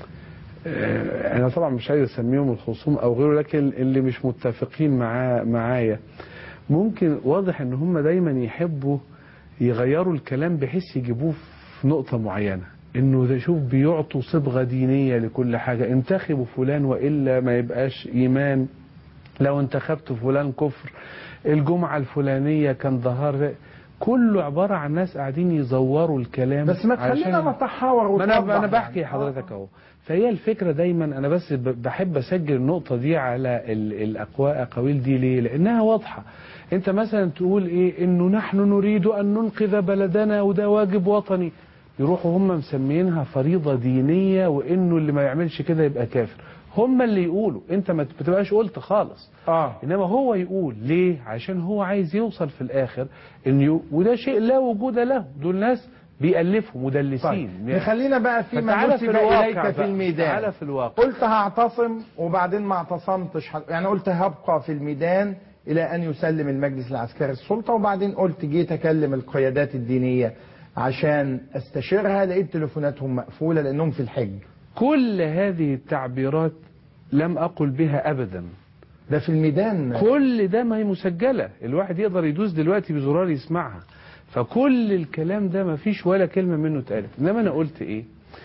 آه، انا طبعا مش عايز اسميهم الخصوم او غيره لكن اللي مش متفقين معاه معايا ممكن واضح ان هم دايما يحبوا يغيروا الكلام بحيث يجيبوه في نقطة معينة انه ده شوف بيعطوا صبغة دينية لكل حاجة انتخبوا فلان والا ما يبقاش ايمان لو انتخبت فلان كفر الجمعة الفلانية كان ظهر كله عبارة عن ناس قاعدين يزوروا الكلام بس ما تخلينا عشان- نتحاور ما انا وتوضح انا بحكي يعني. حضرتك اهو فهي الفكره دايما انا بس ب- بحب اسجل النقطه دي على ال- الاقوى اقاويل دي ليه لانها واضحه انت مثلا تقول ايه انه نحن نريد ان ننقذ بلدنا وده واجب وطني يروحوا هم مسمينها فريضه دينيه وانه اللي ما يعملش كده يبقى كافر هم اللي يقولوا انت ما بتبقاش قلت خالص اه انما هو يقول ليه عشان هو عايز يوصل في الاخر ان يو... وده شيء لا وجود له دول ناس بيألفوا مدلسين طيب نخلينا بقى في ما فتعالى نسب في الواقع اليك في بقى. الميدان تعالى في الواقع قلت هعتصم وبعدين ما اعتصمتش ح- يعني قلت هبقى في الميدان الى ان يسلم المجلس العسكري السلطه وبعدين قلت جيت اكلم القيادات الدينيه عشان استشيرها لقيت تليفوناتهم مقفوله لانهم في الحج كل هذه التعبيرات لم أقل بها أبدا ده في الميدان كل ده ما هي مسجلة الواحد يقدر يدوس دلوقتي بزرار يسمعها فكل الكلام ده ما فيش ولا كلمة منه اتقالت انما انا قلت ايه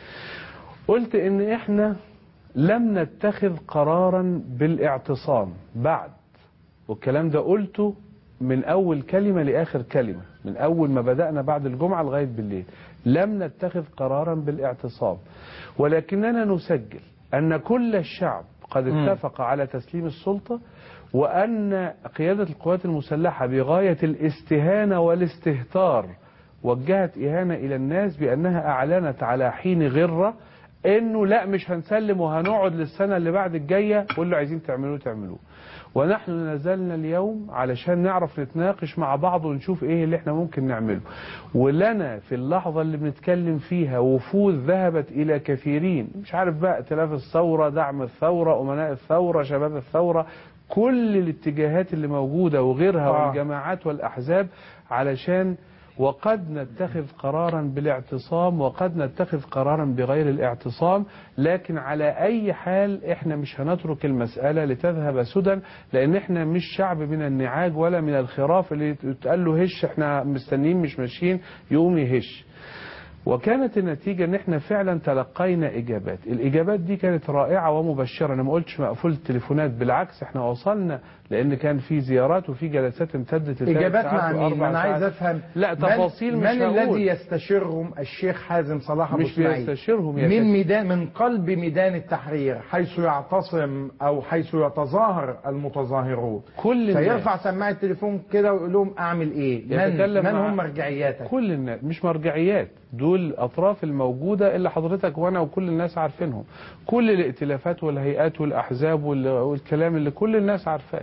قلت ان احنا لم نتخذ قرارا بالاعتصام بعد والكلام ده قلته من اول كلمة لاخر كلمة من اول ما بدأنا بعد الجمعة لغاية بالليل لم نتخذ قرارا بالاعتصام ولكننا نسجل ان كل الشعب قد مم. اتفق على تسليم السلطة وأن قيادة القوات المسلحة بغاية الاستهانة والاستهتار وجهت إهانة إلى الناس بأنها أعلنت على حين غرة إنه لا مش هنسلم وهنقعد للسنة اللي بعد الجاية واللي عايزين تعملوه تعملوه ونحن نزلنا اليوم علشان نعرف نتناقش مع بعض ونشوف ايه اللي احنا ممكن نعمله ولنا في اللحظة اللي بنتكلم فيها وفود ذهبت الى كثيرين مش عارف بقى ائتلاف الثورة دعم الثورة امناء الثورة شباب الثورة كل الاتجاهات اللي موجودة وغيرها آه. والجماعات والاحزاب علشان وقد نتخذ قرارا بالاعتصام وقد نتخذ قرارا بغير الاعتصام لكن على اي حال احنا مش هنترك المسألة لتذهب سدى لان احنا مش شعب من النعاج ولا من الخراف اللي تقال له هش احنا مستنيين مش ماشيين يقوم يهش وكانت النتيجة ان احنا فعلا تلقينا اجابات الاجابات دي كانت رائعة ومبشرة انا ما قلتش مقفول التليفونات بالعكس احنا وصلنا لان كان في زيارات وفي جلسات امتدت لثلاث اجابات ساعات مع مين وأربع ما انا عايز ساعات. افهم لا من- تفاصيل من, مش هقول. الذي يستشيرهم الشيخ حازم صلاح ابو مش اسماعيل بيستشيرهم يا من كابتن. ميدان من قلب ميدان التحرير حيث يعتصم او حيث يتظاهر المتظاهرون كل الناس فيرفع سماعه التليفون كده ويقول لهم اعمل ايه من, يتكلم من مع- هم مرجعياتك كل الناس مش مرجعيات دول الأطراف الموجودة اللي حضرتك وأنا وكل الناس عارفينهم كل الائتلافات والهيئات والأحزاب وال- والكلام اللي كل الناس عارفاه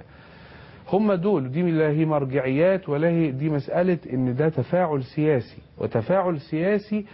هم دول دي لا هي مرجعيات ولا هي دي مسألة ان ده تفاعل سياسي وتفاعل سياسي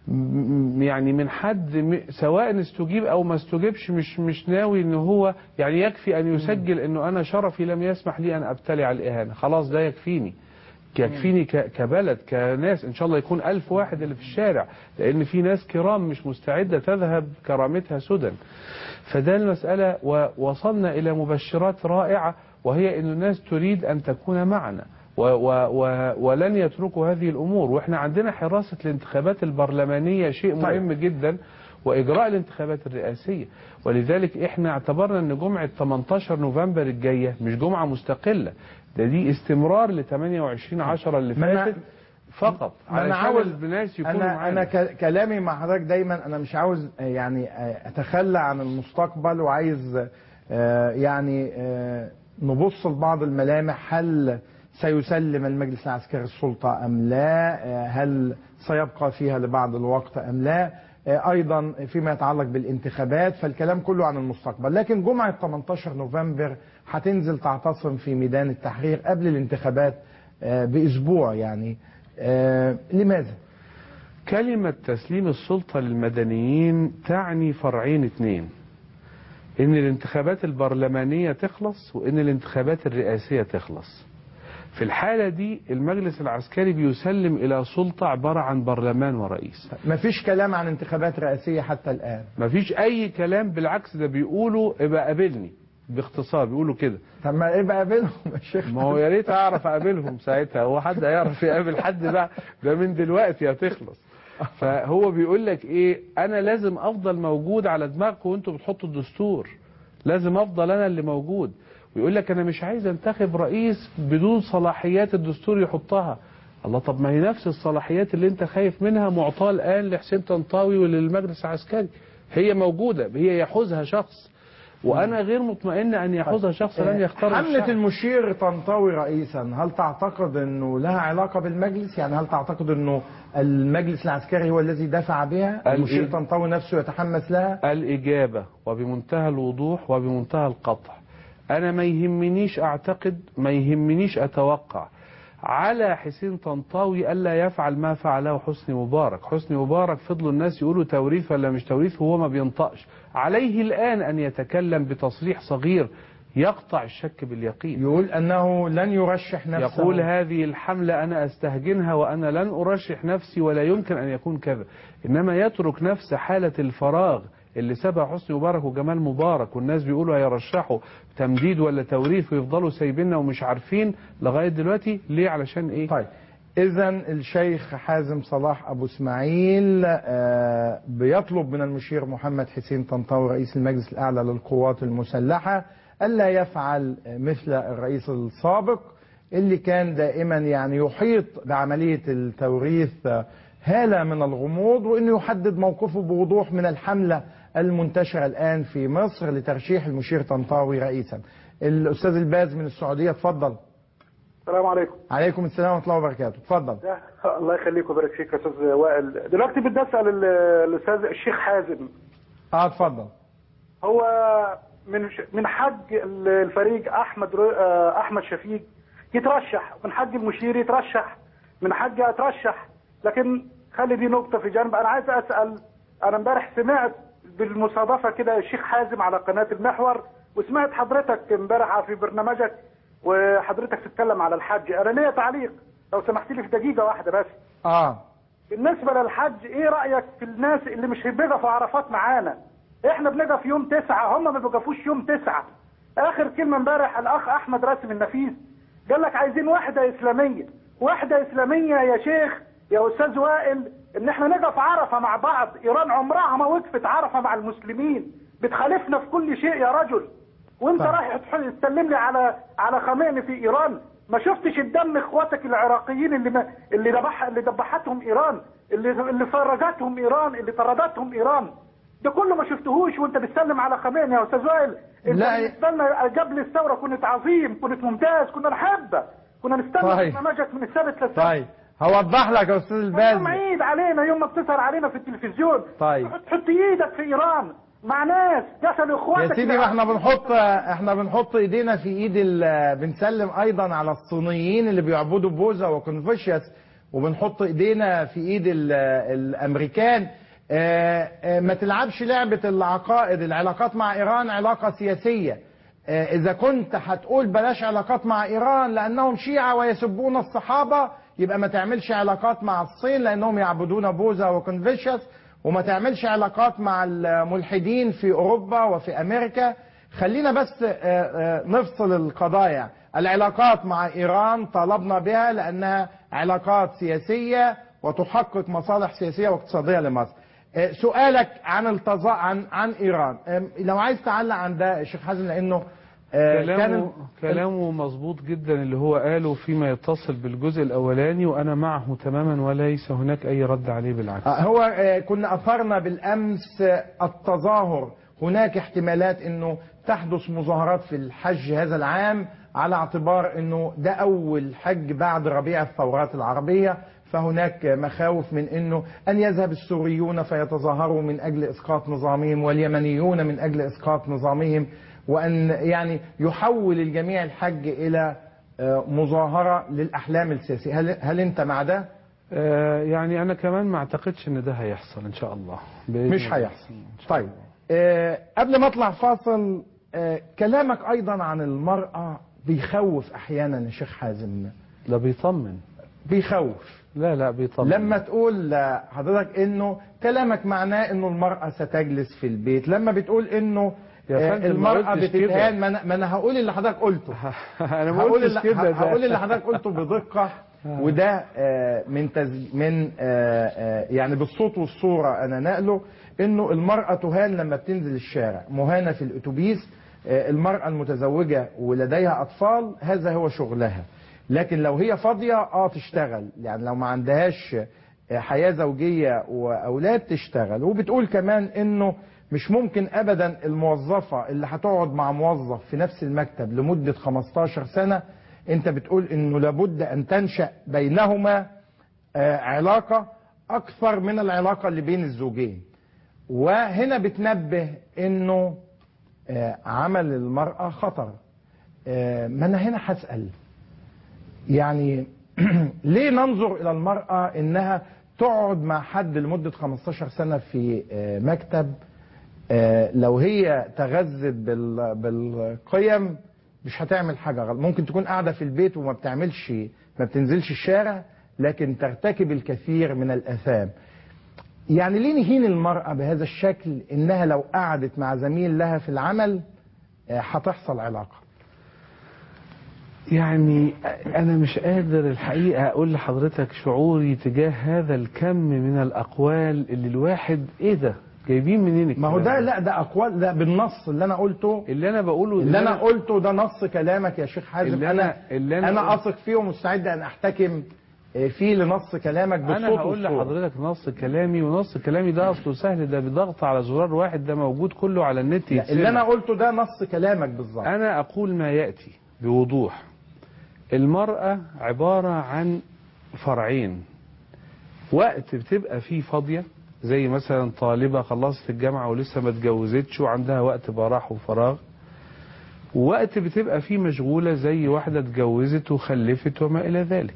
م- يعني من حد م- سواء استجيب او ما استجيبش مش مش ناوي ان هو يعني يكفي ان يسجل انه انا شرفي لم يسمح لي ان ابتلع الاهانه خلاص ده يكفيني يكفيني ك- كبلد كناس ان شاء الله يكون ألف واحد اللي في الشارع لان في ناس كرام مش مستعده تذهب كرامتها سدى فده المساله ووصلنا الى مبشرات رائعه وهي ان الناس تريد ان تكون معنا و و و ولن يتركوا هذه الامور واحنا عندنا حراسه الانتخابات البرلمانيه شيء طيب. مهم جدا واجراء الانتخابات الرئاسيه ولذلك احنا اعتبرنا ان جمعه 18 نوفمبر الجايه مش جمعه مستقله ده دي استمرار ل 28 10 اللي ما أنا- فاتت فقط ما أنا علشان عاوز- الناس يكونوا انا معانا انا ك- كلامي مع حضرتك دايما انا مش عاوز آه، يعني آه، اتخلى عن المستقبل وعايز آه، يعني آه، نبص لبعض الملامح هل سيسلم المجلس العسكري السلطة أم لا آه، هل سيبقى فيها لبعض الوقت أم لا آه، أيضا فيما يتعلق بالانتخابات فالكلام كله عن المستقبل لكن جمعة 18 نوفمبر هتنزل تعتصم في ميدان التحرير قبل الانتخابات آه، بأسبوع يعني آه، لماذا؟ كلمة تسليم السلطة للمدنيين تعني فرعين اتنين ان الانتخابات البرلمانية تخلص وان الانتخابات الرئاسية تخلص في الحالة دي المجلس العسكري بيسلم الى سلطة عبارة عن برلمان ورئيس مفيش كلام عن انتخابات رئاسية حتى الآن مفيش اي كلام بالعكس ده بيقولوا ابقى قابلني باختصار بيقولوا كده طب ما ايه بقى بينهم يا شيخ ما هو يا ريت اعرف اقابلهم ساعتها هو حد هيعرف يقابل حد بقى ده من دلوقتي هتخلص فهو بيقول لك ايه انا لازم افضل موجود على دماغكم وانتوا بتحطوا الدستور لازم افضل انا اللي موجود ويقول لك انا مش عايز انتخب رئيس بدون صلاحيات الدستور يحطها الله طب ما هي نفس الصلاحيات اللي انت خايف منها معطاه الان لحسين طنطاوي وللمجلس العسكري هي موجوده هي يحوزها شخص وانا غير مطمئن ان يحوزها شخص لن يختار حملة الشعب. المشير طنطاوي رئيسا هل تعتقد انه لها علاقة بالمجلس يعني هل تعتقد انه المجلس العسكري هو الذي دفع بها قال المشير إيه؟ طنطاوي نفسه يتحمس لها الإجابة وبمنتهى الوضوح وبمنتهى القطع أنا ما يهمنيش أعتقد ما يهمنيش أتوقع على حسين طنطاوي ألا يفعل ما فعله حسني مبارك حسني مبارك فضلوا الناس يقولوا توريث ولا مش توريث وهو ما بينطقش عليه الآن أن يتكلم بتصريح صغير يقطع الشك باليقين يقول انه لن يرشح نفسه يقول هذه الحملة أنا أستهجنها وأنا لن أرشح نفسي ولا يمكن أن يكون كذا إنما يترك نفس حالة الفراغ اللي سابها حسني مبارك وجمال مبارك والناس بيقولوا هيرشحوا تمديد ولا توريث ويفضلوا سايبيننا ومش عارفين لغاية دلوقتي ليه علشان إيه طيب اذا الشيخ حازم صلاح ابو اسماعيل آه، بيطلب من المشير محمد حسين طنطاوي رئيس المجلس الاعلى للقوات المسلحه الا يفعل مثل الرئيس السابق اللي كان دائما يعني يحيط بعمليه التوريث آه، هاله من الغموض وانه يحدد موقفه بوضوح من الحمله المنتشره الان في مصر لترشيح المشير طنطاوي رئيسا. الاستاذ الباز من السعوديه اتفضل. السلام عليكم عليكم السلام ورحمه الله وبركاته اتفضل. ده الله يخليك ويبارك فيك يا استاذ وائل دلوقتي بدي اسال ال- الاستاذ الشيخ حازم اه اتفضل. هو من ش- من حق ال- الفريق احمد ر- آه، احمد شفيق يترشح من حق المشير يترشح من حقي اترشح لكن خلي دي نقطه في جانب انا عايز اسال انا امبارح سمعت بالمصادفه كده الشيخ حازم على قناه المحور وسمعت حضرتك امبارح في برنامجك وحضرتك تتكلم على الحج انا ليا تعليق لو سمحت لي في دقيقه واحده بس اه بالنسبة للحج ايه رأيك في الناس اللي مش بيقفوا عرفات معانا احنا بنقف يوم تسعة هم ما بيقفوش يوم تسعة اخر كلمة امبارح الاخ احمد راسم النفيس قال لك عايزين وحدة اسلامية وحدة اسلامية يا شيخ يا استاذ وائل ان احنا نقف عرفة مع بعض ايران عمرها ما وقفت عرفة مع المسلمين بتخالفنا في كل شيء يا رجل وانت طيب. رايح تح- تسلم لي على على خميني في ايران ما شفتش الدم اخواتك العراقيين اللي ما اللي ذبح اللي ذبحتهم ايران اللي اللي فرجتهم ايران اللي طردتهم ايران ده كله ما شفتهوش وانت بتسلم على خميني يا استاذ وائل انت لا. بالنسبه لنا قبل الثوره كنت عظيم كنت ممتاز كنا نحبك كنا نستنى طيب. برنامجك من السبت للسبت طيب هوضح لك يا استاذ يوم الباز عيد علينا يوم ما بتظهر علينا في التلفزيون طيب. تحط تحط ايدك في ايران مع ناس قتلوا اخواتك يا سيدي ما احنا بنحط احنا بنحط ايدينا في ايد ال- بنسلم ايضا على الصينيين اللي بيعبدوا بوذا وكونفوشيوس وبنحط ايدينا في ايد ال- الامريكان اه، اه، ما تلعبش لعبة العقائد العلاقات مع ايران علاقة سياسية اه، اذا كنت هتقول بلاش علاقات مع ايران لانهم شيعة ويسبون الصحابة يبقى ما تعملش علاقات مع الصين لانهم يعبدون بوذا وكونفوشيوس وما تعملش علاقات مع الملحدين في اوروبا وفي امريكا خلينا بس آه، آه، نفصل القضايا العلاقات مع ايران طالبنا بها لانها علاقات سياسيه وتحقق مصالح سياسيه واقتصاديه لمصر آه، سؤالك عن التظا عن عن ايران آه، لو عايز تعلق عن ده يا شيخ حازم لانه آه، كلامه كلامه مظبوط جدا اللي هو قاله فيما يتصل بالجزء الاولاني وانا معه تماما وليس هناك اي رد عليه بالعكس آه، هو آه، كنا أثرنا بالأمس آه، التظاهر هناك احتمالات أنه تحدث مظاهرات في الحج هذا العام على اعتبار أنه ده أول حج بعد ربيع الثورات العربية فهناك مخاوف من أنه أن يذهب السوريون فيتظاهروا من أجل إسقاط نظامهم واليمنيون من أجل إسقاط نظامهم وأن يعني يحول الجميع الحج إلى آه، مظاهرة للأحلام السياسية هل, هل أنت مع ده؟ آه يعني انا كمان ما اعتقدش ان ده هيحصل ان شاء الله بإذن مش الله. هيحصل طيب آه قبل ما اطلع فاصل آه كلامك ايضا عن المرأة بيخوف احيانا يا شيخ حازم ده بيطمن بيخوف لا لا بيطمن لما تقول لحضرتك انه كلامك معناه انه المرأة ستجلس في البيت لما بتقول انه يا آه، فندم ما المرأة قلتش بتتهان كده. ما انا ما أنا هقول اللي حضرتك قلته انا ما هقول قلتش اللي كده ده. هقول اللي حضرتك قلته بدقة وده آه، من تز... من آه، آه، يعني بالصوت والصورة أنا نقله إنه المرأة تهان لما بتنزل الشارع مهانة في الأتوبيس آه، المرأة المتزوجة ولديها أطفال هذا هو شغلها لكن لو هي فاضية اه تشتغل يعني لو ما عندهاش آه، حياة زوجية وأولاد تشتغل وبتقول كمان إنه مش ممكن ابدا الموظفة اللي هتقعد مع موظف في نفس المكتب لمدة 15 سنة انت بتقول انه لابد ان تنشأ بينهما آه، علاقة اكثر من العلاقة اللي بين الزوجين وهنا بتنبه انه آه، عمل المرأة خطر آه، ما انا هنا هسأل يعني ليه ننظر الى المرأة انها تقعد مع حد لمدة 15 سنة في آه، مكتب آه، لو هي تغذت بال- بالقيم مش هتعمل حاجة غلط ممكن تكون قاعدة في البيت وما بتعملش ما بتنزلش الشارع لكن ترتكب الكثير من الآثام يعني ليه نهين المرأة بهذا الشكل إنها لو قعدت مع زميل لها في العمل آه، هتحصل علاقة يعني انا مش قادر الحقيقه اقول لحضرتك شعوري تجاه هذا الكم من الاقوال اللي الواحد ايه ده جايبين منين ما هو ده الكلام لا ده أقوال ده بالنص اللي أنا قلته اللي انا بقوله اللي انا قلته ده نص كلامك يا شيخ حازم اللي انا أنا- اللي أنا- انا اثق فيه ومستعد ان احتكم آه، فيه لنص كلامك بالصوت انا هقول والصورة. لحضرتك نص كلامي ونص كلامي ده اصله سهل ده بضغط على زرار واحد ده موجود كله على النت لا، اللي انا يتسمع. قلته ده نص كلامك بالظبط انا اقول ما ياتي بوضوح المراه عباره عن فرعين وقت بتبقى فيه فاضيه زي مثلا طالبه خلصت الجامعه ولسه ما اتجوزتش وعندها وقت براح وفراغ ووقت بتبقى فيه مشغوله زي واحده اتجوزت وخلفت وما الى ذلك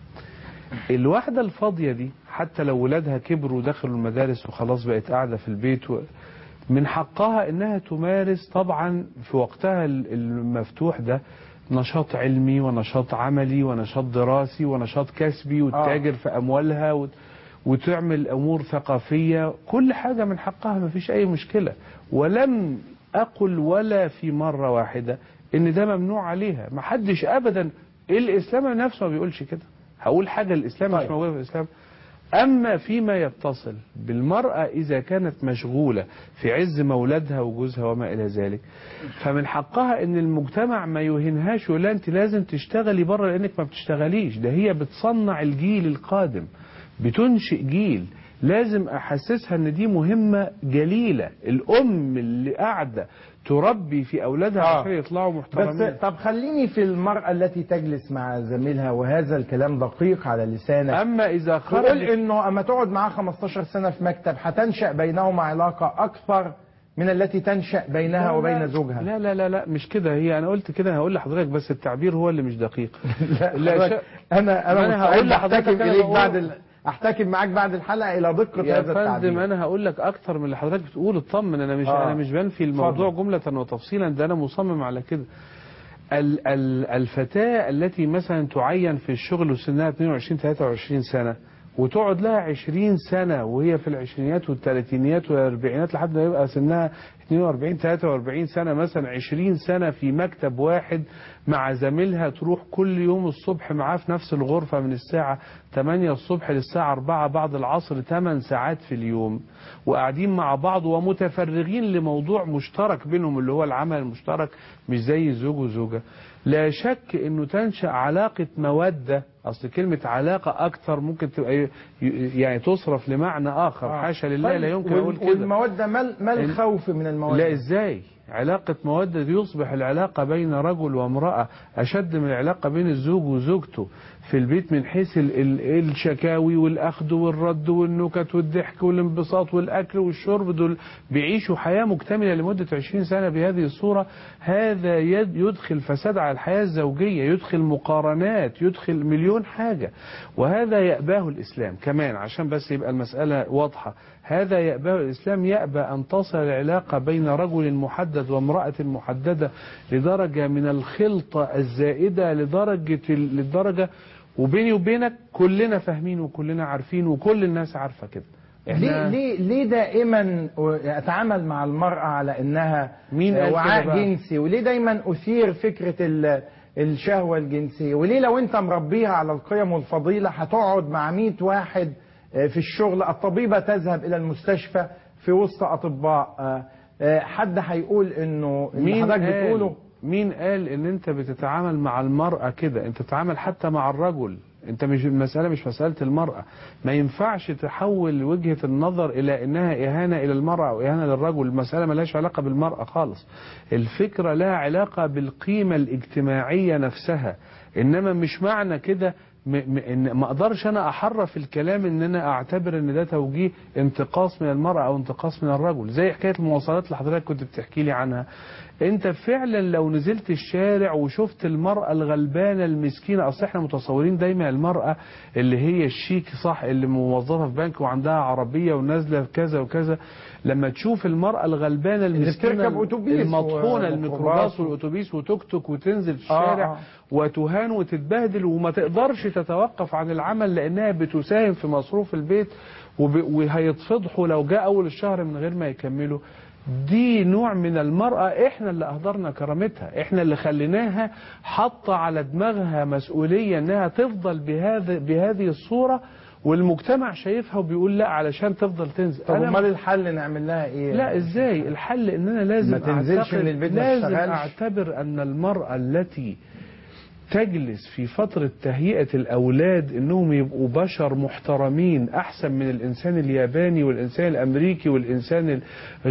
الواحدة الفاضية دي حتى لو ولادها كبروا ودخلوا المدارس وخلاص بقت قاعدة في البيت و... من حقها انها تمارس طبعا في وقتها ال- المفتوح ده نشاط علمي ونشاط عملي ونشاط دراسي ونشاط كسبي وتتاجر في اموالها وت... وتعمل امور ثقافية كل حاجة من حقها ما فيش اي مشكلة ولم اقل ولا في مرة واحدة ان ده ممنوع عليها ما حدش ابدا الاسلام نفسه ما بيقولش كده هقول حاجة الاسلام مش طيب. موجودة في الاسلام أما فيما يتصل بالمرأة إذا كانت مشغولة في عز مولدها وجوزها وما إلى ذلك فمن حقها أن المجتمع ما يهنهاش ولا أنت لازم تشتغلي بره لأنك ما بتشتغليش ده هي بتصنع الجيل القادم بتنشئ جيل لازم أحسسها أن دي مهمة جليلة الأم اللي قاعدة تربي في أولادها آه. عشان يطلعوا بس محترمين طب خليني في المرأة التي تجلس مع زميلها وهذا الكلام دقيق على لسانك أما إذا تقول خرج انه اما تقعد معاه 15 سنة في مكتب هتنشأ بينهما علاقة اكثر من التي تنشأ بينها لا، وبين لا، زوجها لا لا لا لا مش كده هي انا قلت كده هقول لحضرتك بس التعبير هو اللي مش دقيق لا, لا، حضرتك- انا انا, أنا مستعد هقول لحضرتك احتكم أنا اليك بقول- بعد ال... احتكم معاك بعد الحلقة الى دقة يا هذا فندم التعبير انا هقول لك اكتر من اللي حضرتك بتقول اطمن انا مش آه. انا مش بنفي الموضوع اتفضل. جملة وتفصيلا ده انا مصمم على كده ال ال الفتاة التي مثلا تعين في الشغل وسنها 22 23 سنة وتقعد لها 20 سنة وهي في العشرينيات والثلاثينيات والاربعينات لحد ما يبقى سنها 42 43 سنة مثلا 20 سنة في مكتب واحد مع زميلها تروح كل يوم الصبح معاه في نفس الغرفة من الساعة 8 الصبح للساعة 4 بعد العصر 8 ساعات في اليوم وقاعدين مع بعض ومتفرغين لموضوع مشترك بينهم اللي هو العمل المشترك مش زي الزوج وزوجة لا شك انه تنشأ علاقة مودة اصل كلمة علاقة اكثر ممكن تبقى ي- ي- يعني تصرف لمعنى اخر آه. حاشا لله طيب، لا يمكن وال- اقول كده والمودة ما ال- ما ال- الخوف من المودة لا ازاي علاقة مودة دي يصبح العلاقة بين رجل وامرأة أشد من العلاقة بين الزوج وزوجته في البيت من حيث ال ال الشكاوي والأخذ والرد والنكت والضحك والانبساط والأكل والشرب دول بيعيشوا حياة مكتملة لمدة 20 سنة بهذه الصورة هذا يد يدخل فساد على الحياة الزوجية يدخل مقارنات يدخل مليون حاجة وهذا يأباه الإسلام كمان عشان بس يبقى المسألة واضحة هذا يأباه الإسلام يأبى أن تصل العلاقة بين رجل محدد وامرأة محددة لدرجة من الخلطة الزائدة لدرجة للدرجة وبيني وبينك كلنا فاهمين وكلنا عارفين وكل الناس عارفة كده ليه ليه ليه دائما اتعامل مع المرأة على انها مين قال كده وعاء بقى؟ جنسي وليه دايما اثير فكرة ال- الشهوة الجنسية وليه لو انت مربيها على القيم والفضيلة هتقعد مع 100 واحد آه، في الشغل الطبيبة تذهب الى المستشفى في وسط اطباء آه، آه، حد هيقول انه اللي مين حضرتك قال بتقوله مين قال ان انت بتتعامل مع المرأة كده انت بتتعامل حتى مع الرجل انت مش المسألة مش مسألة المرأة ما ينفعش تحول وجهة النظر الى انها اهانة الى المرأة او اهانة للرجل المسألة ملهاش علاقة بالمرأة خالص الفكرة لها علاقة بالقيمة الاجتماعية نفسها انما مش معنى كده م- م- ان ما اقدرش انا احرف الكلام ان انا اعتبر ان ده توجيه انتقاص من المرأة او انتقاص من الرجل زي حكاية المواصلات اللي حضرتك كنت بتحكي لي عنها انت فعلا لو نزلت الشارع وشفت المرأة الغلبانة المسكينة اصل احنا متصورين دايما المرأة اللي هي الشيك صح اللي موظفة في بنك وعندها عربية ونازلة في كذا وكذا لما تشوف المرأة الغلبانة المسكينة بتركب أتوبيس المطحونة وميكروباص الميكروباص والاتوبيس وتوك توك وتنزل في الشارع آه. وتهان وتتبهدل وما تقدرش تتوقف عن العمل لانها بتساهم في مصروف البيت وب- وهيتفضحوا لو جاء اول الشهر من غير ما يكملوا دي نوع من المرأة احنا اللي اهدرنا كرامتها احنا اللي خليناها حاطة على دماغها مسؤولية انها تفضل بهذا بهذه الصورة والمجتمع شايفها وبيقول لا علشان تفضل تنزل طب أنا امال الحل نعمل لها ايه لا ازاي الحل ان انا لازم ما تنزلش أعتقد- من البيت ما لازم تشتغلش. اعتبر ان المرأة التي تجلس في فترة تهيئة الأولاد إنهم يبقوا بشر محترمين أحسن من الإنسان الياباني والإنسان الأمريكي والإنسان ال...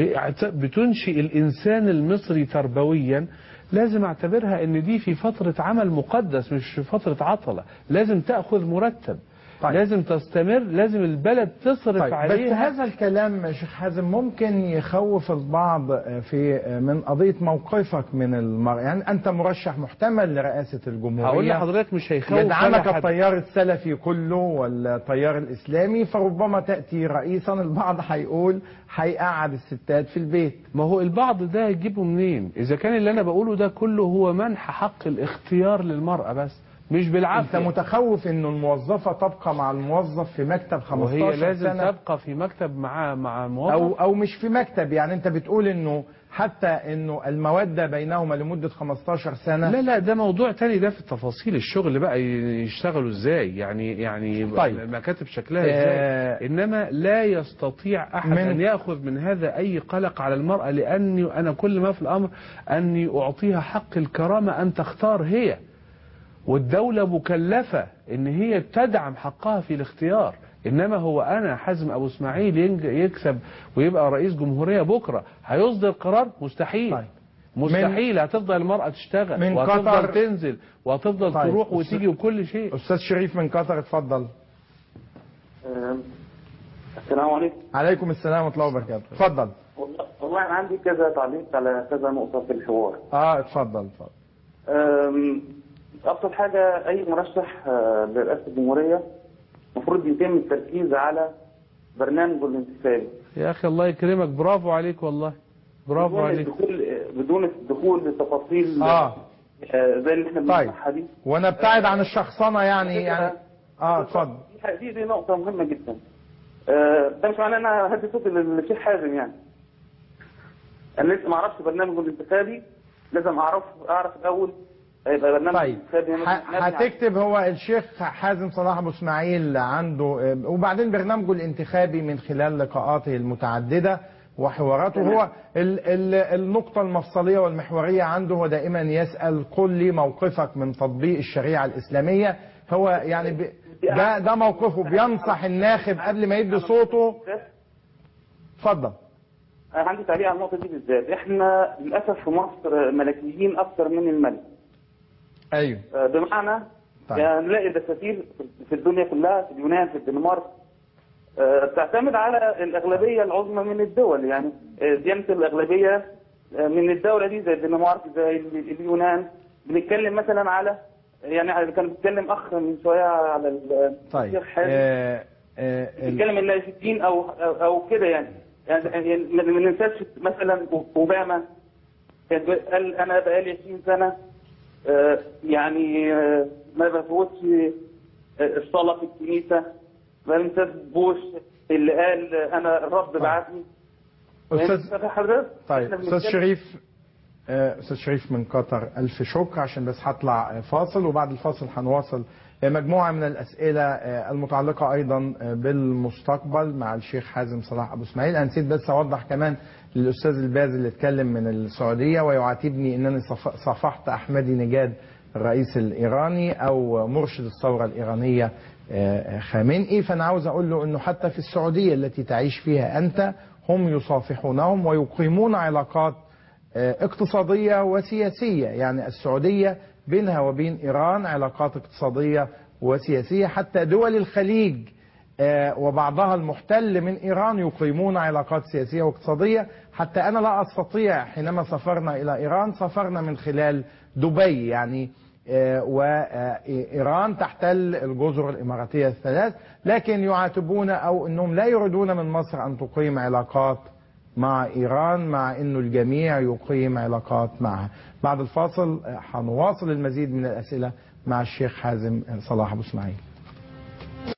بتنشئ الإنسان المصري تربويا لازم اعتبرها ان دي في فترة عمل مقدس مش في فترة عطلة لازم تأخذ مرتب طيب. لازم تستمر لازم البلد تصرف طيب بس عليها هذا الكلام يا شيخ حازم ممكن يخوف البعض في من قضية موقفك من المرأة يعني أنت مرشح محتمل لرئاسة الجمهورية هقول لحضرتك مش هيخوف ولا يدعمك حد. التيار السلفي كله والتيار الإسلامي فربما تأتي رئيسا البعض هيقول هيقعد الستات في البيت ما هو البعض ده يجيبه منين اذا كان اللي انا بقوله ده كله هو منح حق الاختيار للمرأة بس مش أنت بالعافية متخوف إنه الموظفة تبقى مع الموظف في مكتب 15 وهي لازم سنة تبقى في مكتب مع مع موظف أو أو مش في مكتب يعني أنت بتقول إنه حتى إنه المودة بينهما لمدة 15 سنة لا لا ده موضوع تاني ده في التفاصيل الشغل بقى ي- يشتغلوا ازاي يعني يعني يبقى طيب. المكاتب شكلها آه. ازاي انما لا يستطيع احد من- ان ياخذ من هذا اي قلق على المرأة لاني انا كل ما في الامر اني اعطيها حق الكرامة ان تختار هي والدولة مكلفة ان هي تدعم حقها في الاختيار انما هو انا حازم ابو اسماعيل ينج- يكسب ويبقى رئيس جمهورية بكرة هيصدر قرار مستحيل طيب. مستحيل هتفضل المرأة تشتغل من وهتفضل قطر- تنزل وهتفضل طيب. تروح أستاذ- وتيجي وكل شيء أستاذ شريف من قطر اتفضل آم، السلام عليكم عليكم السلام ورحمة الله وبركاته اتفضل والله والله انا عندي كذا تعليق على كذا نقطه في الحوار اه اتفضل اتفضل آم، ابسط حاجه اي مرشح آه، لرئاسه الجمهوريه المفروض يتم التركيز على برنامجه الانتخابي يا اخي الله يكرمك برافو عليك والله برافو بدون عليك الدخول بدون الدخول لتفاصيل اه آه، زي اللي احنا طيب. بنسمعها دي ونبتعد عن الشخصنة يعني يعني اه اتفضل دي- دي دي نقطه مهمه جدا آه، ده مش معناه ان انا هدي صوتي للشيخ حازم يعني انا لسه ما اعرفش برنامجه الانتخابي لازم اعرف اعرف الاول هيبقى برنامج طيب الانتخابي ح- مبني على- هتكتب هو الشيخ حازم صلاح ابو اسماعيل عنده آه، وبعدين برنامجه الانتخابي من خلال لقاءاته المتعدده وحواراته تمام. هو ال ال النقطة المفصلية والمحورية عنده هو دائما يسأل قل لي موقفك من تطبيق الشريعة الإسلامية هو يعني ب- ده ده موقفه بينصح الناخب قبل ما يدي صوته اتفضل انا عندي تعليق على النقطه دي بالذات احنا للاسف في مصر ملكيين اكثر من الملك ايوه آه، بمعنى طيب. يعني نلاقي دساتير في الدنيا كلها في اليونان في الدنمارك آه، بتعتمد على الاغلبيه العظمى من الدول يعني آه، ديانه الاغلبيه آه، من الدوله دي زي الدنمارك زي ال- اليونان بنتكلم مثلا على يعني كان بيتكلم اخ من شويه على ال- طيب الشيخ حازم. آه آه ال- بيتكلم ان في الدين او او, أو كده يعني يعني يعني ما ما ننساش مثلا اوباما كان بي- قال انا بقالي 20 سنه آه، يعني آه، ما بفوتش آه، الصلاه في الكنيسه ما ننساش بوش اللي قال آه، انا الرب بعتني استاذ يعني حضرتك طيب إحنا استاذ بنتكلم- شريف آه، استاذ شريف من قطر الف شكر عشان بس هطلع آه، فاصل وبعد الفاصل هنواصل آه، مجموعه من الاسئله آه، المتعلقه ايضا آه، بالمستقبل مع الشيخ حازم صلاح ابو اسماعيل انا نسيت بس اوضح كمان للاستاذ الباز اللي اتكلم من السعوديه ويعاتبني انني صف- صافحت احمدي نجاد الرئيس الايراني او مرشد الثوره الايرانيه آه، خامنئي فانا عاوز اقول له انه حتى في السعوديه التي تعيش فيها انت هم يصافحونهم ويقيمون علاقات آه، اقتصادية وسياسية يعني السعودية بينها وبين إيران علاقات اقتصادية وسياسية حتى دول الخليج آه، وبعضها المحتل من إيران يقيمون علاقات سياسية واقتصادية حتى أنا لا أستطيع حينما سافرنا إلى إيران سافرنا من خلال دبي يعني وإيران تحتل الجزر الإماراتية الثلاث لكن يعاتبون أو أنهم لا يريدون من مصر أن تقيم علاقات مع إيران مع أنه الجميع يقيم علاقات معها بعد الفاصل آه، هنواصل المزيد من الأسئلة مع الشيخ حازم صلاح أبو اسماعيل